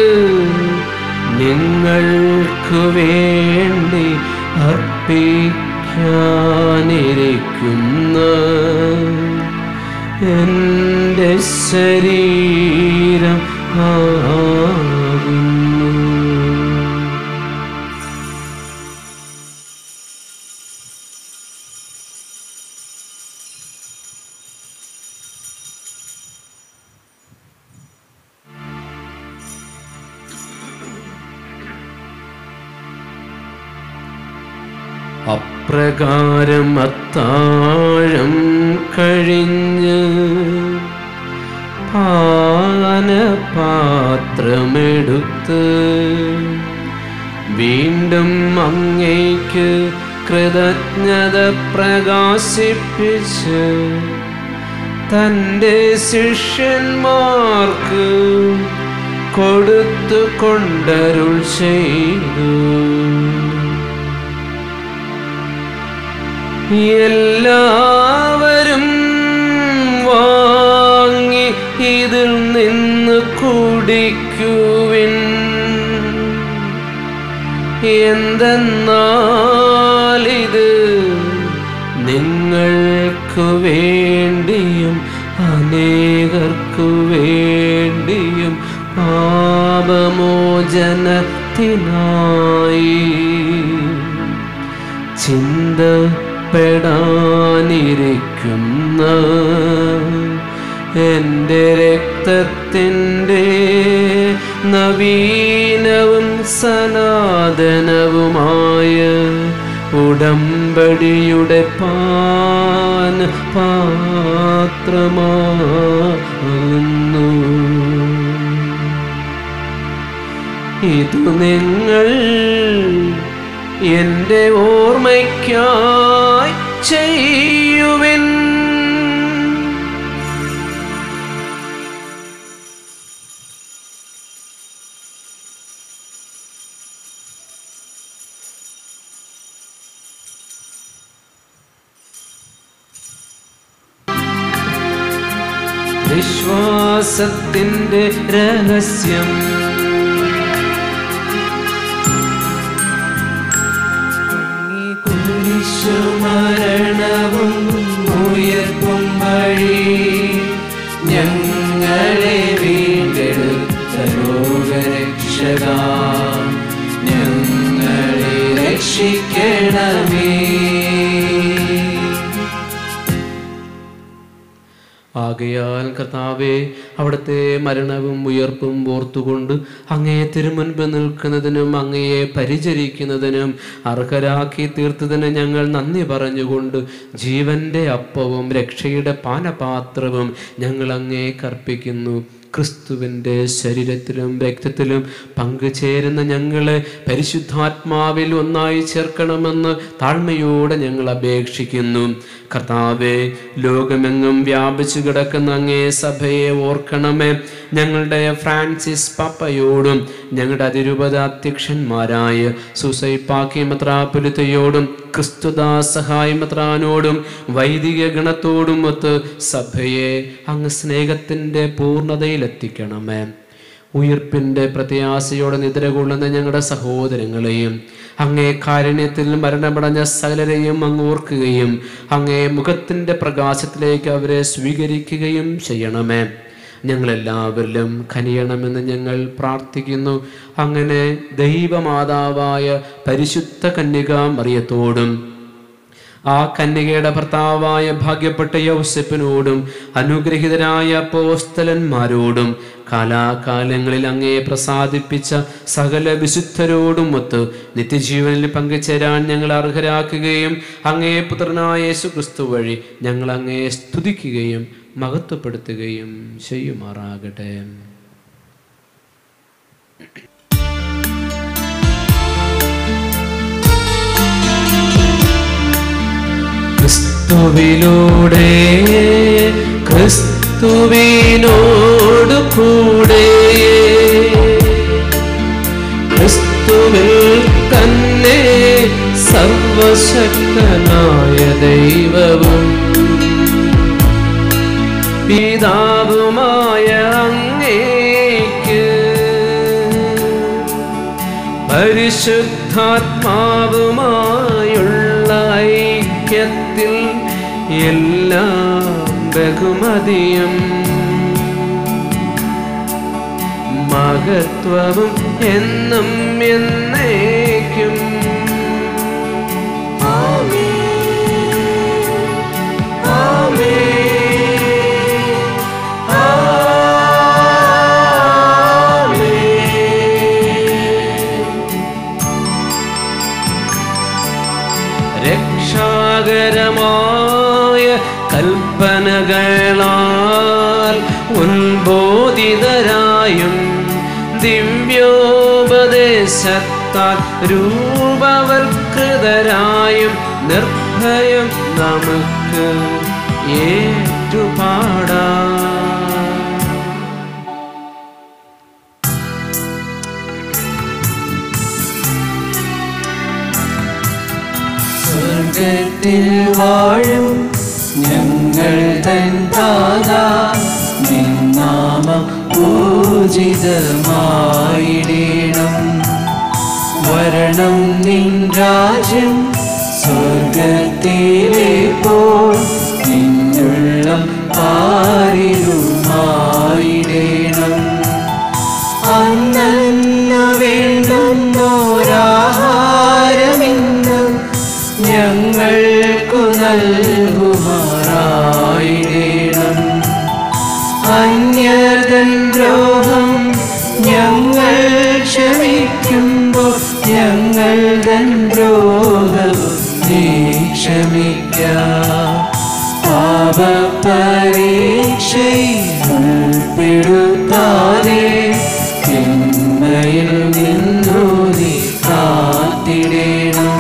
നിങ്ങൾക്കു വേണ്ടി അർപ്പിക്കാനുള്ള എൻ്റെ ശരീരം ആകുന്നു അപ്രകാരം അത്താഴം കഴിഞ്ഞ് പാനപാത്രമെടുത്ത് വീണ്ടും അങ്ങേക്ക് കൃതജ്ഞത പ്രകാശിപ്പിച്ച് തൻ്റെ ശിഷ്യന്മാർക്ക് കൊടുത്തു കൊണ്ടരുൾ ചെയ്തു എല്ലാവരും വാങ്ങി ഇതിൽ നിന്ന് കുടിക്കുവിൻ എന്തെന്നാലിത് നിങ്ങൾക്ക് വേണ്ടിയും അനേകർക്കു വേണ്ടിയും പാപമോചനത്തിനായി ചിന്തപ്പെടാനിരിക്കുന്ന എൻ്റെ രക്തത്തിൻ്റെ നവീനവും സനാതനവുമായ ഉടമ്പടിയുടെ പാൻ പാത്രമാകുന്നു ഇതു നിങ്ങൾ എൻ്റെ ഓർമ്മയ്ക്കായി ചെയ്യുവിൻ വിശ്വാസത്തിൻ്റെ രഹസ്യം കുരിശുമരണവും ഉയർപ്പും വഴി ഞങ്ങളെ വീണ്ടെടുത്ത ലോകരക്ഷക ഞങ്ങളെ രക്ഷിക്കണമേ ആകയാൽ കർത്താവെ അവിടുത്തെ മരണവും ഉയർപ്പും ഓർത്തുകൊണ്ട് അങ്ങയെ തിരുമുൻപ് നിൽക്കുന്നതിനും അങ്ങയെ പരിചരിക്കുന്നതിനും അർഹരാക്കി തീർത്തതിന് ഞങ്ങൾ നന്ദി പറഞ്ഞുകൊണ്ട് ജീവന്റെ അപ്പവും രക്ഷയുടെ പാനപാത്രവും ഞങ്ങൾ അങ്ങേ കർപ്പിക്കുന്നു ക്രിസ്തുവിൻ്റെ ശരീരത്തിലും രക്തത്തിലും പങ്കുചേരുന്ന ഞങ്ങളെ പരിശുദ്ധാത്മാവിൽ ഒന്നായി ചേർക്കണമെന്ന് താഴ്മയോടെ ഞങ്ങൾ അപേക്ഷിക്കുന്നു കർത്താവെ ലോകമെങ്ങും വ്യാപിച്ചു കിടക്കുന്ന അങ്ങേ സഭയെ ഓർക്കണമേ ഞങ്ങളുടെ ഫ്രാൻസിസ് പാപ്പയോടും ഞങ്ങളുടെ അതിരൂപത അധ്യക്ഷന്മാരായ സുസൈപ്പാക്കി മെത്രാപുലിത്തയോടും ക്രിസ്തുദാസ് സഹായ മെത്രാനോടും വൈദിക ഗണത്തോടും ഒത്ത് സഭയെ അങ്ങ് സ്നേഹത്തിൻ്റെ പൂർണ്ണതയിലെത്തിക്കണമേ ഉയിർപ്പിൻ്റെ പ്രത്യാശയോടെ നിദ്രകൊള്ളുന്ന ഞങ്ങളുടെ സഹോദരങ്ങളെയും അങ്ങേ കാരുണ്യത്തിൽ മരണമടഞ്ഞ സകലരെയും അങ്ങ് ഓർക്കുകയും അങ്ങേ മുഖത്തിൻ്റെ പ്രകാശത്തിലേക്ക് അവരെ സ്വീകരിക്കുകയും ചെയ്യണമേ ഞങ്ങളെല്ലാവരിലും കനിയണമെന്ന് ഞങ്ങൾ പ്രാർത്ഥിക്കുന്നു അങ്ങനെ ദൈവമാതാവായ പരിശുദ്ധ കന്യക മറിയത്തോടും ആ കന്യകയുടെ ഭർത്താവായ ഭാഗ്യപ്പെട്ട യൗസപ്പിനോടും അനുഗ്രഹിതരായ പോസ്തലന്മാരോടും കാലാകാലങ്ങളിൽ അങ്ങേ പ്രസാദിപ്പിച്ച സകല വിശുദ്ധരോടും ഒത്ത് നിത്യജീവനിൽ പങ്കുചേരാൻ ഞങ്ങൾ അർഹരാക്കുകയും അങ്ങേ പുത്രനായ യേശു ക്രിസ്തു വഴി ഞങ്ങൾ അങ്ങേ സ്തുതിക്കുകയും മഹത്വപ്പെടുത്തുകയും ചെയ്യുമാറാകട്ടെ ക്രിസ്തുവിലൂടെ ക്രിസ്തുവിനോട് കൂടെ ക്രിസ്തുവിൽ തന്നെ സർവശക്തനായ ദൈവവും പിതാവുമായ അങ്ങേക്ക് പരിശുദ്ധാത്മാവുമായുള്ള ഐക്യത്തിൽ ഹൃദയത്തിൽ എല്ലാം ബഹുമതിയും മഹത്വവും എന്നും എന്നേക്കും രക്ഷാകരമായ കൽപ്പനകളാൽ ഉത്ബോധിതരായും ദിവ്യോപദേശത്താൽ രൂപവൽകൃതരായും നിർഭയം നമുക്ക് ഏറ്റുപാടാം സ്വർഗത്തിൽ വാഴും ഞങ്ങൾ തൻ താത നിന്നാമം പൂജിതമായിടേണം വരണം നിൻ രാജ്യം സ്വർഗത്തിലെ പോൽ നിന്നുള്ളം പാരിലുമായിടേണം അന്നു വേണ്ടുന്നോരാഹാരമിന്നും ഞങ്ങൾക്കു നൽകുമാറായിടേണം അന്യതൻ ദ്രോഹം ഞങ്ങൾ ക്ഷമിക്കുമ്പോൾ ഞങ്ങൾ തൻ ദ്രോഹം നീ ക്ഷമിക്കാം പാപപരീക്ഷയിൽ ഉൾപ്പെടുത്താതെ തിന്മയിൽ നിന്നു നീ കാത്തിടേണം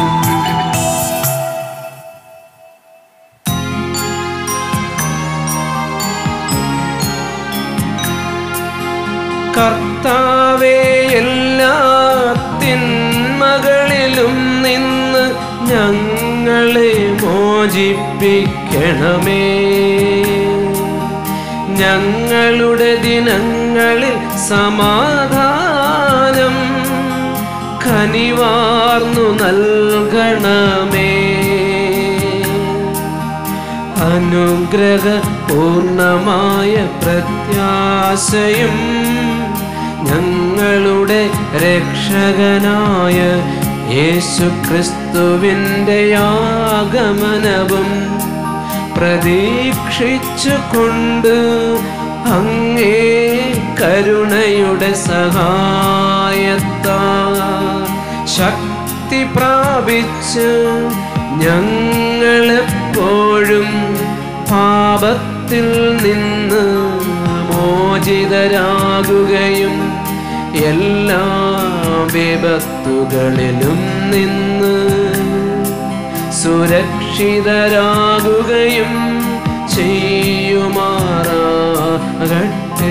കർത്താവേ എല്ലാ തിന്മകളിലും നിന്ന് ഞങ്ങളെ മോചിപ്പിക്കണമേ ഞങ്ങളുടെ ദിനങ്ങളിൽ സമാധാനം കനിവാർന്നു നൽകണമേ അനുഗ്രഹ പൂർണ്ണമായ പ്രത്യാശയും ഞങ്ങളുടെ രക്ഷകനായ യേശുക്രിസ്തുവിൻ്റെ ആഗമനവും പ്രതീക്ഷിച്ചു കൊണ്ട് അങ്ങേ കരുണയുടെ സഹായത്താൽ ശക്തി പ്രാപിച്ച് ഞങ്ങളെപ്പോഴും പാപത്തിൽ നിന്ന് മോചിതരാകുകയും എല്ലാ വിപത്തുകളിലും നിന്ന് സുരക്ഷിതരാകുകയും ചെയ്യുമാറാകട്ടെ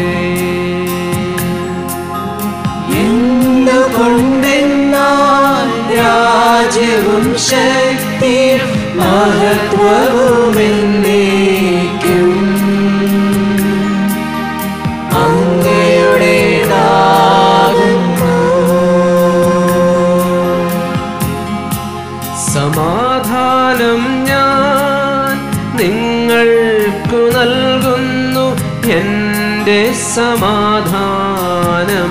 എന്തുകൊണ്ടെന്നാൽ രാജ്യവും ശക്തിയും മഹത്വവും എന്നേക്കും അങ്ങയുടേതാകുന്നു സമാധാനം ഞാൻ നിങ്ങൾക്കു നൽകുന്നു എൻ്റെ സമാധാനം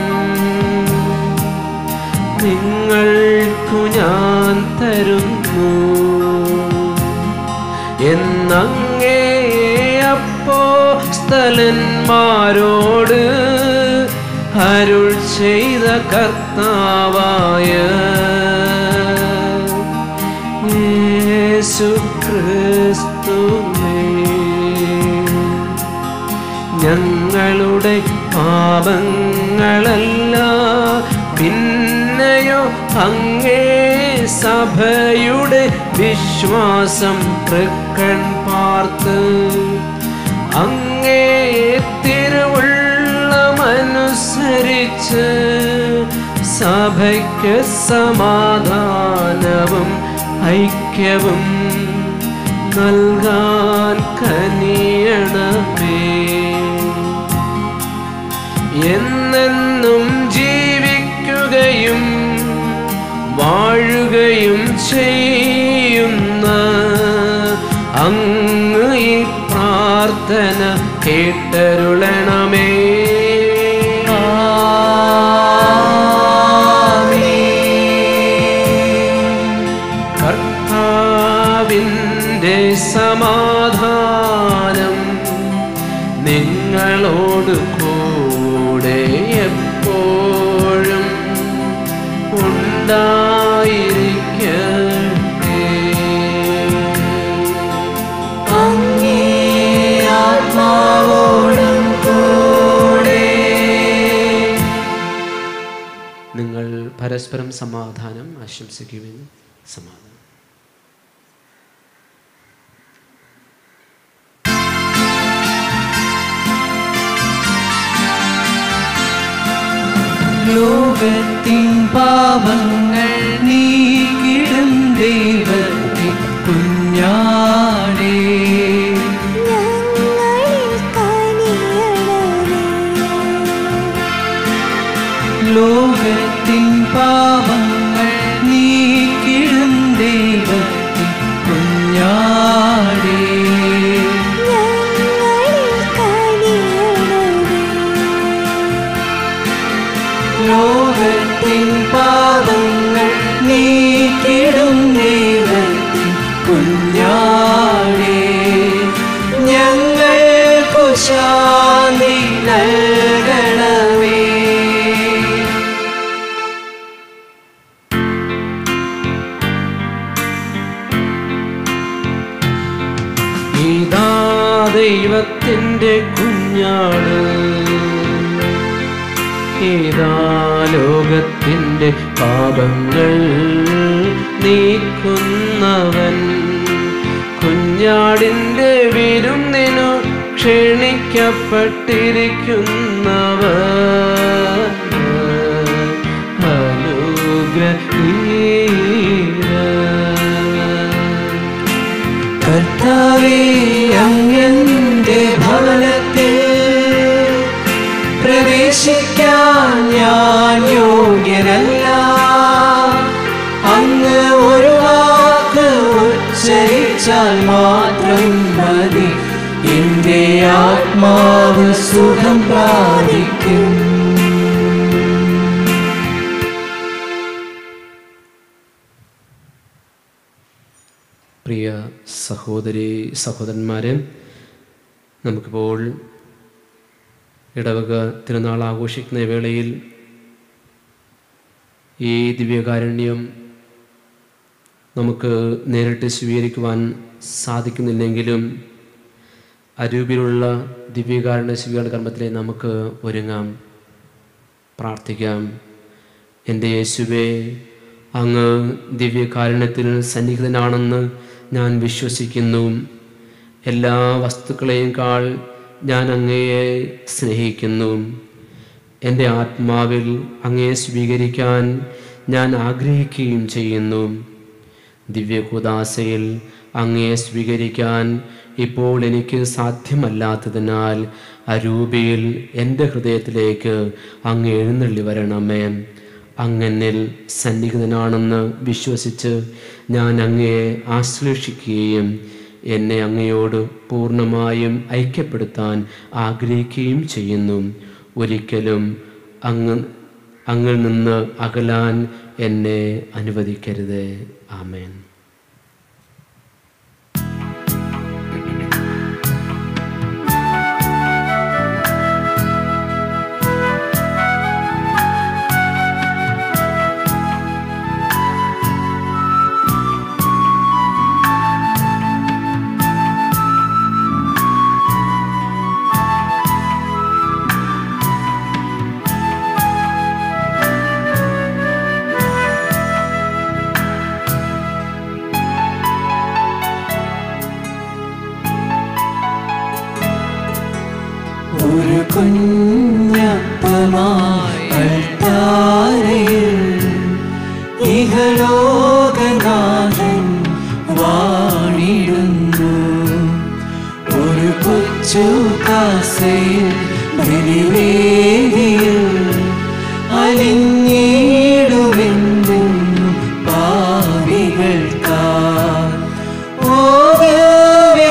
നിങ്ങൾക്കു ഞാൻ തരുന്നു എന്നങ്ങേ അപ്പോ സ്ഥലന്മാരോട് അരുൾ ചെയ്ത കർത്താവായ യേശു ക്രിസ്തുവേ ഞങ്ങളുടെ പാപങ്ങളല്ല പിന്നെയോ അങ്ങേ സഭയുടെ വിശ്വാസം തൃക്കൺ പാർത്ത് അങ്ങേ തിരുവുള്ളമനുസരിച്ച് സഭയ്ക്ക് സമാധാനവും ഐക്യവും നൽകാൻ കനിയണമേ എന്നെന്നും ജീവിക്കുകയും വാഴുകയും ചെയ്യുന്ന അങ്ങ് ഈ പ്രാർത്ഥന കേട്ടരുളണമേ കർത്താവിൻ്റെ സമാധാനം നിങ്ങളോട് കൂടെ എപ്പോഴും ഉണ്ടായിരിക്കട്ടെ അങ്ങേ ആത്മാവോടും കൂടെ നിങ്ങൾ പരസ്പരം സമാധാനം ആശംസിക്കുവിൻ സമാധാനം ലോകത്തിൻ പാപങ്ങൾ നീക്കിടും ദൈവത്തിൻ കുഞ്ഞാടേ ഞങ്ങളിൽ കനിയണമേ ലോകത്തിൻ പാപങ്ങൾ നീക്കിടും ദൈവത്തിൻ കുഞ്ഞാടേ ഞങ്ങളിൽ കനിയണമേ ലോകത്തിൻ പാപങ്ങൾ നീക്കിടും ദൈവത്തിൻ കുഞ്ഞാടേ ഞങ്ങൾക്കു ശാന്തി നൽകണമേ ഇതാ ദൈവത്തിൻ്റെ കുഞ്ഞാട് ഇതാ ലോകത്തിൻ്റെ പാപങ്ങൾ നീക്കുന്നവൻ കുഞ്ഞാടിൻ്റെ വിരുന്നിനു ക്ഷണിക്കപ്പെട്ടിരിക്കുന്നവർ അനുഗ്രഹീര കർത്താവേ അങ്ങന്റെ ഭവനത്തിൽ പ്രവേശിക്കാൻ ഞാൻ യോഗ്യനല്ല അങ്ങ് ഒരു വാക്ക് ഉച്ചരിച്ചാൽ മാത്രം മതി എന്റെ ആത്മാവ് സുഖം പ്രാപിക്കും പ്രിയ സഹോദരി സഹോദരന്മാരെ നമുക്കിപ്പോൾ ഇടവക തിരുനാൾ ആഘോഷിക്കുന്ന വേളയിൽ ഈ ദിവ്യകാരുണ്യം നമുക്ക് നേരിട്ട് സ്വീകരിക്കുവാൻ സാധിക്കുന്നില്ലെങ്കിലും അരൂപിലുള്ള ദിവ്യകാരുണ്യ സ്വീകരണ കർമ്മത്തിലെ നമുക്ക് ഒരുങ്ങാം പ്രാർത്ഥിക്കാം എൻ്റെ യേശുവേ അങ്ങ് ദിവ്യകാരുണ്യത്തിൽ സന്നിഹിതനാണെന്ന് ഞാൻ വിശ്വസിക്കുന്നു എല്ലാ വസ്തുക്കളെയും കാൾ ഞാൻ അങ്ങയെ സ്നേഹിക്കുന്നു എൻ്റെ ആത്മാവിൽ അങ്ങയെ സ്വീകരിക്കാൻ ഞാൻ ആഗ്രഹിക്കുകയും ചെയ്യുന്നു ദിവ്യകുദാസയിൽ അങ്ങയെ സ്വീകരിക്കാൻ ഇപ്പോൾ എനിക്ക് സാധ്യമല്ലാത്തതിനാൽ അരൂപിയിൽ എൻ്റെ ഹൃദയത്തിലേക്ക് അങ്ങ് എഴുന്നള്ളി വരണമേ അങ്ങനിൽ സന്നിഹിതനാണെന്ന് വിശ്വസിച്ച് ഞാൻ അങ്ങയെ ആശ്ലേഷിക്കുകയും എന്നെ അങ്ങയോട് പൂർണ്ണമായും ഐക്യപ്പെടുത്താൻ ആഗ്രഹിക്കുകയും ചെയ്യുന്നു ഒരിക്കലും അങ്ങ് അങ്ങിൽ നിന്ന് അകലാൻ എന്നെ അനുവദിക്കരുത് ആമേൻ ഒരു കുഞ്ഞപ്പമായി അൾത്താരയിൽ ഇഹലോകനാഥൻ വാണിടുന്നു ഒരു കൊച്ചു കാസയിൽ ബലിവേദിയിൽ അലിഞ്ഞിടുമെന്നും പാവികൾക്കാ ഓ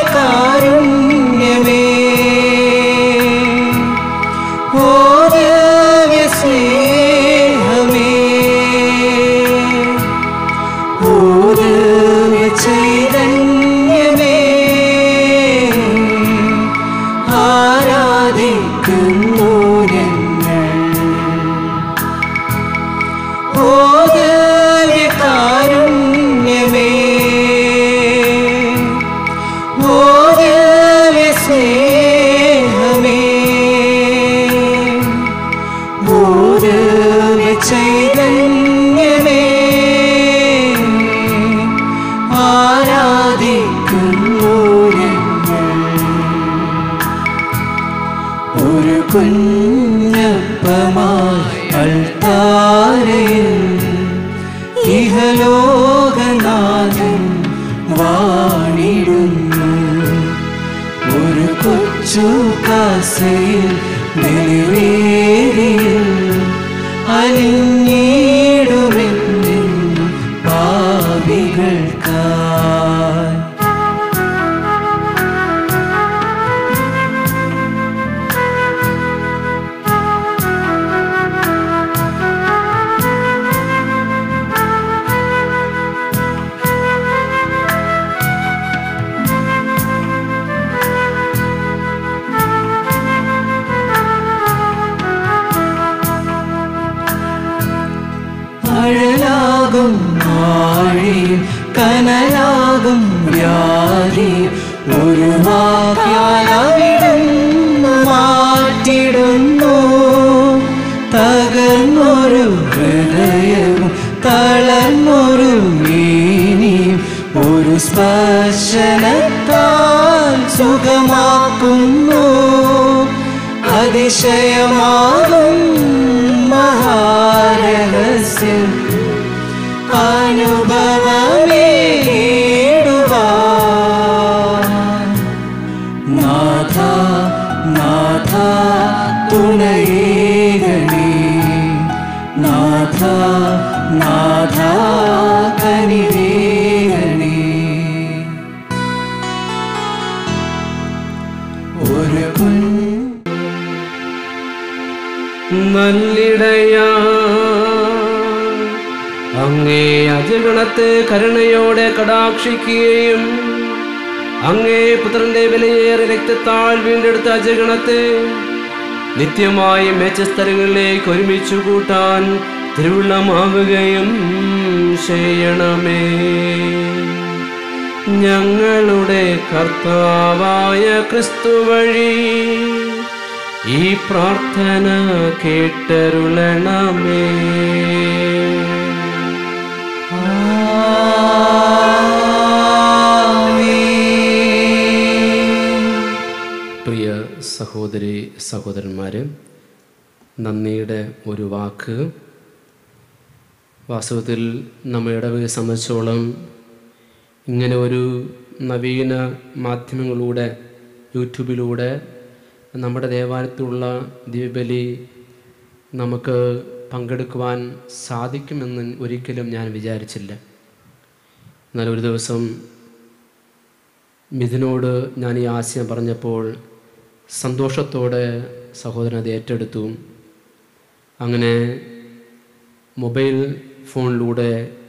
ഓരവേ സ്നേഹമേ ഓരവേ ചൈതന്യമേ ആരാധിക്കുന്നു ഒരു കുഞ്ഞപ്പമായി അൾത്താരയിൽ ഇഹലോകനാഥൻ വാണിടുന്നു ഒരു കൊച്ചു കാസയിൽ നിലവേരിയിൽ അലിഞ്ഞിടുമെന്നും പാപികൾക്കായി അഴലാകും ആഴിയും കനലാകും വ്യാധിയും ഒരു വാക്യാലവിടുന്നു മാറ്റിടുന്നു തകർന്നൊരു ഹൃദയവും തളർന്നൊരു മീനിയും ഒരു സ്പർശനത്താൽ സുഖമാക്കുന്നു അതിശയമാകും മഹാരഹസ്യം അനുഭവമേടുവാൻ നാഥ നാഥ തുണയേകണേ നാഥ നാഥ കനിവേകണേ ഒരു കുഞ്ഞ് നല്ലിടയാ അങ്ങേ അജഗണത്തെ കരുണയോടെ കടാക്ഷിക്കുകയും അങ്ങേ പുത്രന്റെ വിലയേറെ രക്തത്താൽ വീണ്ടെടുത്ത അജഗണത്തെ നിത്യമായ മേച്ചസ്ഥലങ്ങളിലേക്ക് ഒരുമിച്ചു കൂട്ടാൻ തിരുവുള്ളമാവുകയും ചെയ്യണമേ ഞങ്ങളുടെ കർത്താവായ ക്രിസ്തു വഴി ഈ പ്രാർത്ഥന കേട്ടരുളണമേ പ്രിയ സഹോദരി സഹോദരന്മാർ നന്ദിയുടെ ഒരു വാക്ക് വാസ്തവത്തിൽ നമ്മുടെ ഇടവകയെ സംബന്ധിച്ചോളം ഇങ്ങനെ ഒരു നവീന മാധ്യമങ്ങളിലൂടെ യൂട്യൂബിലൂടെ നമ്മുടെ ദേവാലയത്തിലുള്ള ദിവ്യബലി നമുക്ക് പങ്കെടുക്കുവാൻ സാധിക്കുമെന്ന് ഒരിക്കലും ഞാൻ വിചാരിച്ചില്ല എന്നാൽ ഒരു ദിവസം മിഥുനോട് ഞാൻ ഈ ആശയം പറഞ്ഞപ്പോൾ സന്തോഷത്തോടെ സഹോദരൻ അത് ഏറ്റെടുത്തു അങ്ങനെ മൊബൈൽ ഫോണിലൂടെ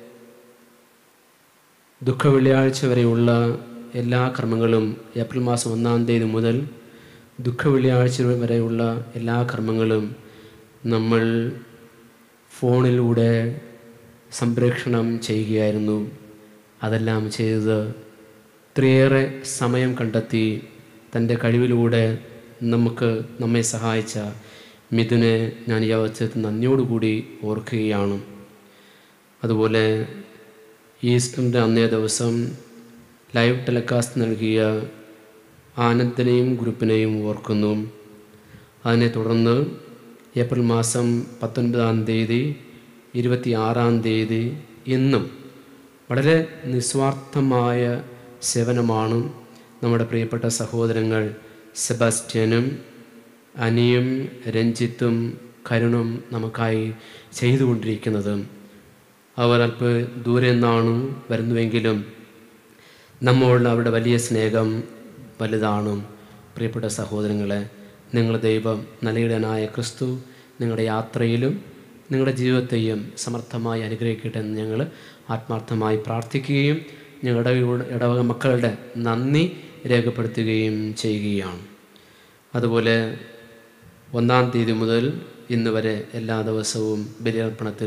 ദുഃഖ വെള്ളിയാഴ്ച വരെയുള്ള എല്ലാ കർമ്മങ്ങളും ഏപ്രിൽ മാസം ഒന്നാം തീയതി മുതൽ ദുഃഖ വെള്ളിയാഴ്ച വരെയുള്ള എല്ലാ കർമ്മങ്ങളും നമ്മൾ ഫോണിലൂടെ സംപ്രേഷണം ചെയ്യുകയായിരുന്നു അതെല്ലാം ചെയ്തത് ഇത്രയേറെ സമയം കണ്ടെത്തി തൻ്റെ കഴിവിലൂടെ നമുക്ക് നമ്മെ സഹായിച്ച മിഥുനെ ഞാൻ ഈ അവസരത്തിൽ നന്ദിയോടുകൂടി ഓർക്കുകയാണ് അതുപോലെ ഈസ്റ്ററിൻ്റെ അന്നേ ദിവസം ലൈവ് ടെലികാസ്റ്റ് നൽകിയ ആനന്ദിനെയും ഗ്രൂപ്പിനെയും ഓർക്കുന്നു അതിനെ തുടർന്ന് ഏപ്രിൽ മാസം പത്തൊൻപതാം തീയതി ഇരുപത്തി ആറാം തീയതി ഇന്നും വളരെ നിസ്വാർത്ഥമായ സേവനമാണ് നമ്മുടെ പ്രിയപ്പെട്ട സഹോദരങ്ങൾ സെബാസ്റ്റ്യനും അനിയും രഞ്ജിത്തും കരുണും നമുക്കായി ചെയ്തുകൊണ്ടിരിക്കുന്നത് അവർ അല്പ ദൂരെ നിന്നാണ് വരുന്നുവെങ്കിലും നമ്മോടുള്ള അവരുടെ വലിയ സ്നേഹം വലുതാണ് പ്രിയപ്പെട്ട സഹോദരങ്ങളെ നിങ്ങൾ ദൈവം നല്ലയിടനായ ക്രിസ്തു നിങ്ങളുടെ യാത്രയിലും നിങ്ങളുടെ ജീവിതത്തെയും സമർത്ഥമായി അനുഗ്രഹിക്കട്ടെ എന്ന് ഞങ്ങൾ ആത്മാർത്ഥമായി പ്രാർത്ഥിക്കുകയും ഞങ്ങളുടെ ഇടവക- ഇടവക മക്കളുടെ നന്ദി രേഖപ്പെടുത്തുകയും ചെയ്യുകയാണ് അതുപോലെ ഒന്നാം തീയതി മുതൽ ഇന്ന് വരെ എല്ലാ ദിവസവും ബലിയർപ്പണത്തിൽ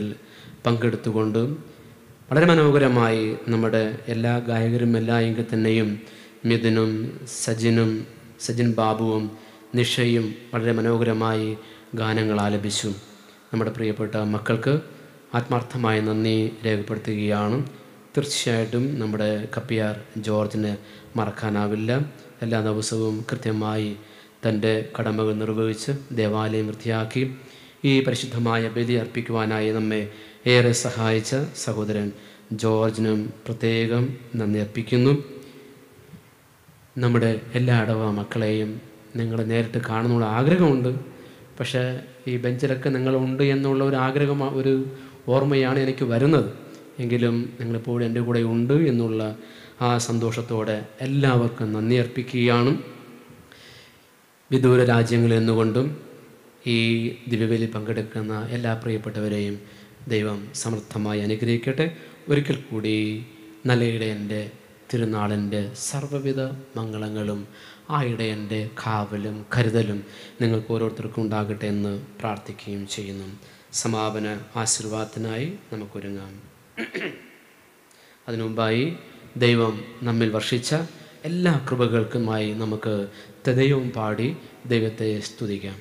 പങ്കെടുത്തുകൊണ്ട് വളരെ മനോഹരമായി നമ്മുടെ എല്ലാ ഗായകരും എല്ലാ എങ്കിൽ തന്നെയും മിഥുനും സജിനും സജിൻ ബാബുവും നിഷയും വളരെ മനോഹരമായി ഗാനങ്ങൾ ആലപിച്ചു നമ്മുടെ പ്രിയപ്പെട്ട മക്കൾക്ക് ആത്മാർത്ഥമായ നന്ദി രേഖപ്പെടുത്തുകയാണ് തീർച്ചയായിട്ടും നമ്മുടെ കപ്പിയാർ ജോർജിന് മറക്കാനാവില്ല എല്ലാ ദിവസവും കൃത്യമായി തൻ്റെ കടമകൾ നിർവഹിച്ച് ദേവാലയം വൃത്തിയാക്കി ഈ പരിശുദ്ധമായ ബലി അർപ്പിക്കുവാനായി നമ്മെ ഏറെ സഹായിച്ച സഹോദരൻ ജോർജിനും പ്രത്യേകം നന്ദി അർപ്പിക്കുന്നു നമ്മുടെ എല്ലാ അടവ മക്കളെയും നിങ്ങൾ നേരിട്ട് കാണുന്നുള്ള ആഗ്രഹമുണ്ട് പക്ഷേ ഈ ബെഞ്ചിലൊക്കെ നിങ്ങളുണ്ട് എന്നുള്ള ഒരു ആഗ്രഹം ഒരു ഓർമ്മയാണ് എനിക്ക് വരുന്നത് എങ്കിലും നിങ്ങളിപ്പോൾ എൻ്റെ കൂടെ ഉണ്ട് എന്നുള്ള ആ സന്തോഷത്തോടെ എല്ലാവർക്കും നന്ദി അർപ്പിക്കുകയാണ് വിദൂര രാജ്യങ്ങളിൽ നിന്നുകൊണ്ടും ഈ ദിവ്യബലി പങ്കെടുക്കുന്ന എല്ലാ പ്രിയപ്പെട്ടവരെയും ദൈവം സമർത്ഥമായി അനുഗ്രഹിക്കട്ടെ ഒരിക്കൽ കൂടി നല്ല ഇടയൻ്റെ തിരുനാളിൻ്റെ സർവ്വവിധ മംഗളങ്ങളും ആ ഇടയൻ്റെ കാവലും കരുതലും നിങ്ങൾക്ക് ഓരോരുത്തർക്കും ഉണ്ടാകട്ടെ എന്ന് പ്രാർത്ഥിക്കുകയും ചെയ്യുന്നു സമാപന ആശീർവാദത്തിനായി നമുക്കൊരുങ്ങാം അതിനുമുമ്പായി ദൈവം നമ്മിൽ വർഷിച്ച എല്ലാ കൃപകൾക്കുമായി നമുക്ക് തദയവും പാടി ദൈവത്തെ സ്തുതിക്കാം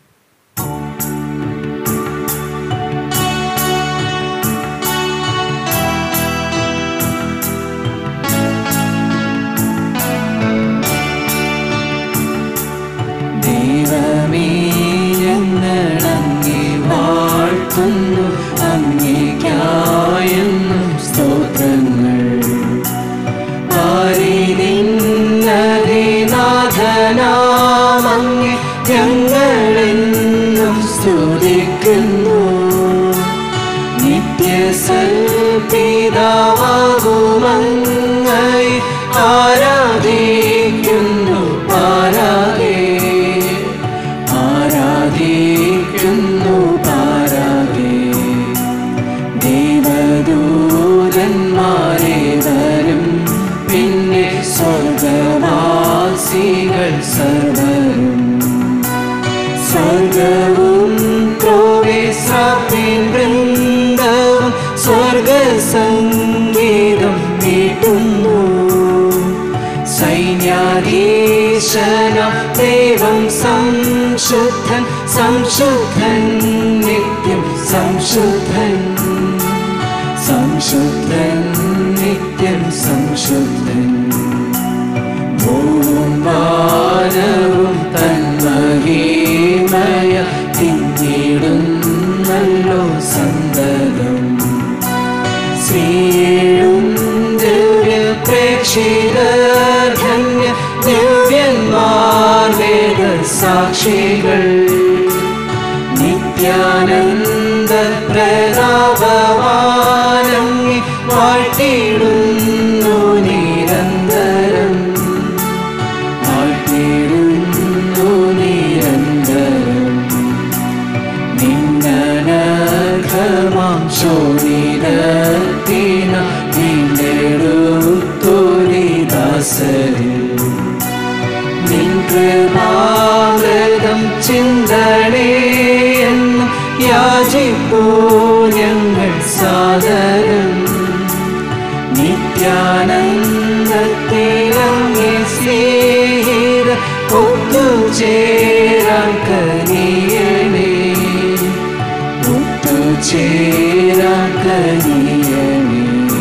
ദൈവമേ ഞങ്ങളങ്ങേ വാഴ്ത്തുന്നു അങ്ങേക്കായെന്നും സ്തോത്രങ്ങൾ പാരിനാഥനാമങ്ങേ ഞങ്ങളെന്നും സ്തുതിക്കുന്നു നിത്യസൽപിതാവാകുമങ്ങൈ ആരാധിക്കുന്നു പാരാകേ ആരാധിക്കുന്നു പാരാകേ ദേവദൂതന്മാരെ വരും പിന്നെ സ്വർഗവാസികൾ സർവരും സ്വർഗവും ക്രോവേശ്രാപ്പിൻ വൃന്ദവും സ്വർഗസംഗീതം മീട്ടുന്നു സൈന്യാധീശന ദൈവം സംശുദ്ധൻ സംശുദ്ധൻ നിത്യം സംശുദ്ധൻ സംശുദ്ധൻ നിത്യം സംശുദ്ധൻ ഭൂമാനവും തന്മഹീമയ തിങ്ങിടുന്നല്ലോ സന്തതം ശ്രീയും ദിവ്യ പ്രേക്ഷിതർ ധന്യ ദിവ്യന്മാർ വേദ സാക്ഷികൾ നിത്യാനന്ദ പ്രതാപവാനങ്ങി വാഴ്ത്തിയിടുന്നു നിരന്തരം വാഴ്ത്തിയിടുന്നു നിരന്തരം നിന്നനഘമാം ശോണിതത്തിന വീണ്ടെടുത്തോരിദാസരിൽ നിൻ കൃപാമൃതം ചിന്തണേ എന്ന് യാചിപ്പൂ ഞങ്ങൾ സാദരം നിത്യാനന്ദത്തിലങ്ങേ സ്നേഹിത ഒത്തുചേരാൻ കനിയണേ ഒത്തുചേരാൻ കനിയണേ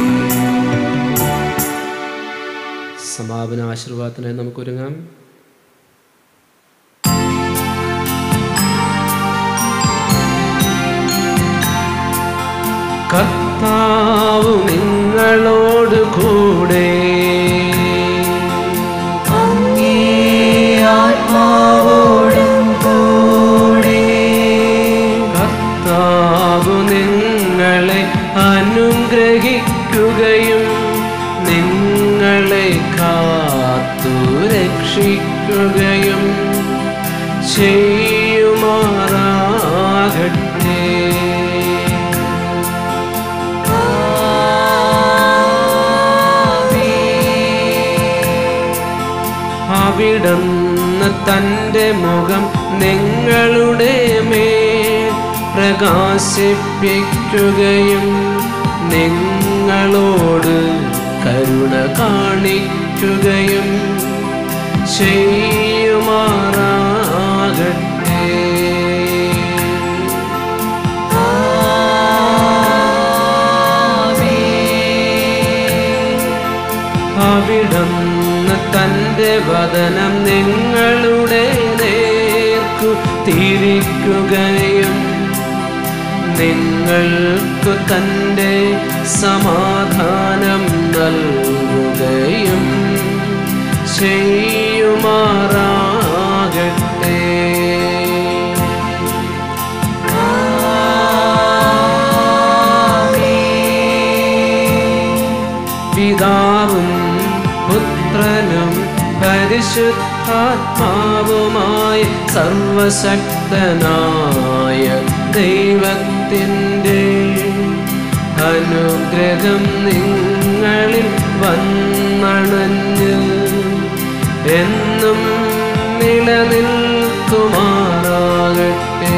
സമാപന ആശീർവാദത്തിനായി നമുക്കൊരുങ്ങാം കർത്താവ് നിങ്ങളോട് കൂടെ അങ്ങേ ആത്മാവോടും കൂടെ കർത്താവ് നിങ്ങളെ അനുഗ്രഹിക്കുകയും നിങ്ങളെ കാത്തു രക്ഷിക്കുകയും ചെയ്യുമാറാകട്ടെ അവിടുന്ന് തൻ്റെ മുഖം നിങ്ങളുടെ മേൽ പ്രകാശിപ്പിക്കുകയും നിങ്ങളോട് കരുണ കാണിക്കുകയും ചെയ്യുമാറാകട്ടെ അവിടുന്ന് തൻ്റെ വദനം നിങ്ങളുടെ നേർക്കു തിരിക്കുകയും നിങ്ങൾക്കു തൻ്റെ സമാധാനം നൽകുകയും ചെയ്യുമാറാകട്ടെ പിതാവും പുത്രനും പരിശുദ്ധാത്മാവുമായ സർവശക്തനായ ദൈവത്തിൻ്റെ അനുഗ്രഹം നിങ്ങളിൽ വന്നണഞ്ഞ് എന്നും നിലനിൽക്കുമാറാകട്ടെ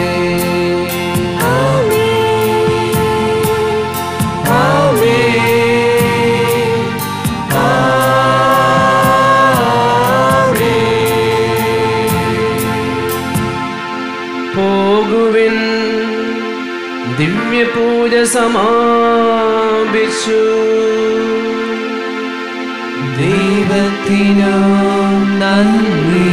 ആമേൻ പോകുവിൻ ദിവ്യപൂജ സമാപിച്ചു ദൈവത്തിനു നന്ദി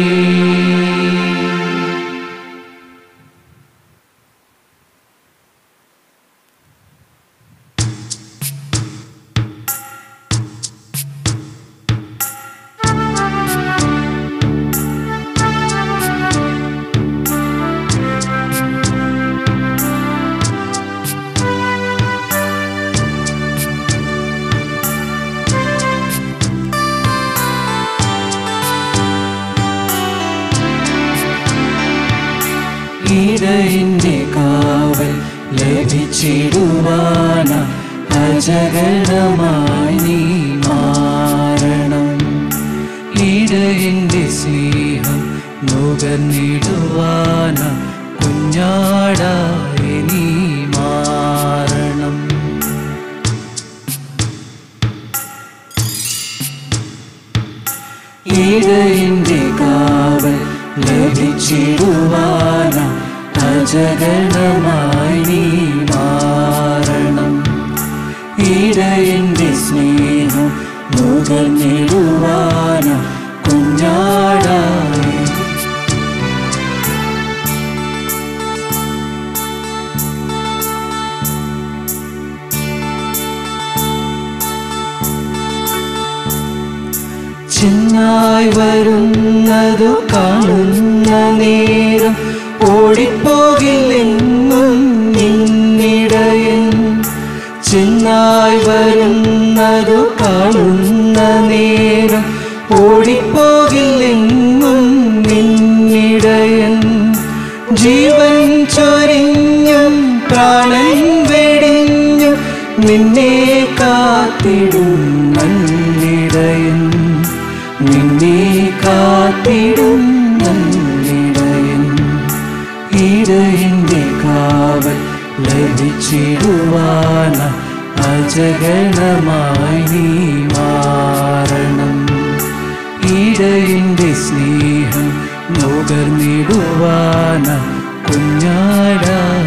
ഇടയിന്റെ കാവൽ ലഭിച്ചിടുവാന അജഗണമായി നീ മാറണം ഇടയിന്റെ സ്നേഹം നുകർന്നിടുവാന കുഞ്ഞാടായി നീ മാറണം ഇടയിന്റെ കാവൽ ലഭിച്ചിടുവാന അജഗണമായി നീ മാറണം ഇടയിന്റെ സ്നേഹം നുകർന്നിടുവാന കുഞ്ഞാടായി ചെന്നായി വരുന്നതു കാണുന്ന നേരം ഓടിപ്പോകില്ലെന്നും നിന്നിടയൻ ചെന്നായി വരുന്നതു കാണുന്ന നേരം ഓടിപ്പോകില്ലെന്നും നിന്നിടയൻ ജീവൻ ചൊരിഞ്ഞും പ്രാണൻ വെടിഞ്ഞും നിന്നെ കാത്തിടും നല്ലിടയൻ നിന്നെ കാത്തിടും നല്ലിടയൻ ഇടയന്റെ കാവൽ ലഭിച്ചിടുവാന അജഗണമായി നീ മാറണം ഇടയന്റെ സ്നേഹം നുകർന്നിടുവാന കുഞ്ഞാടായി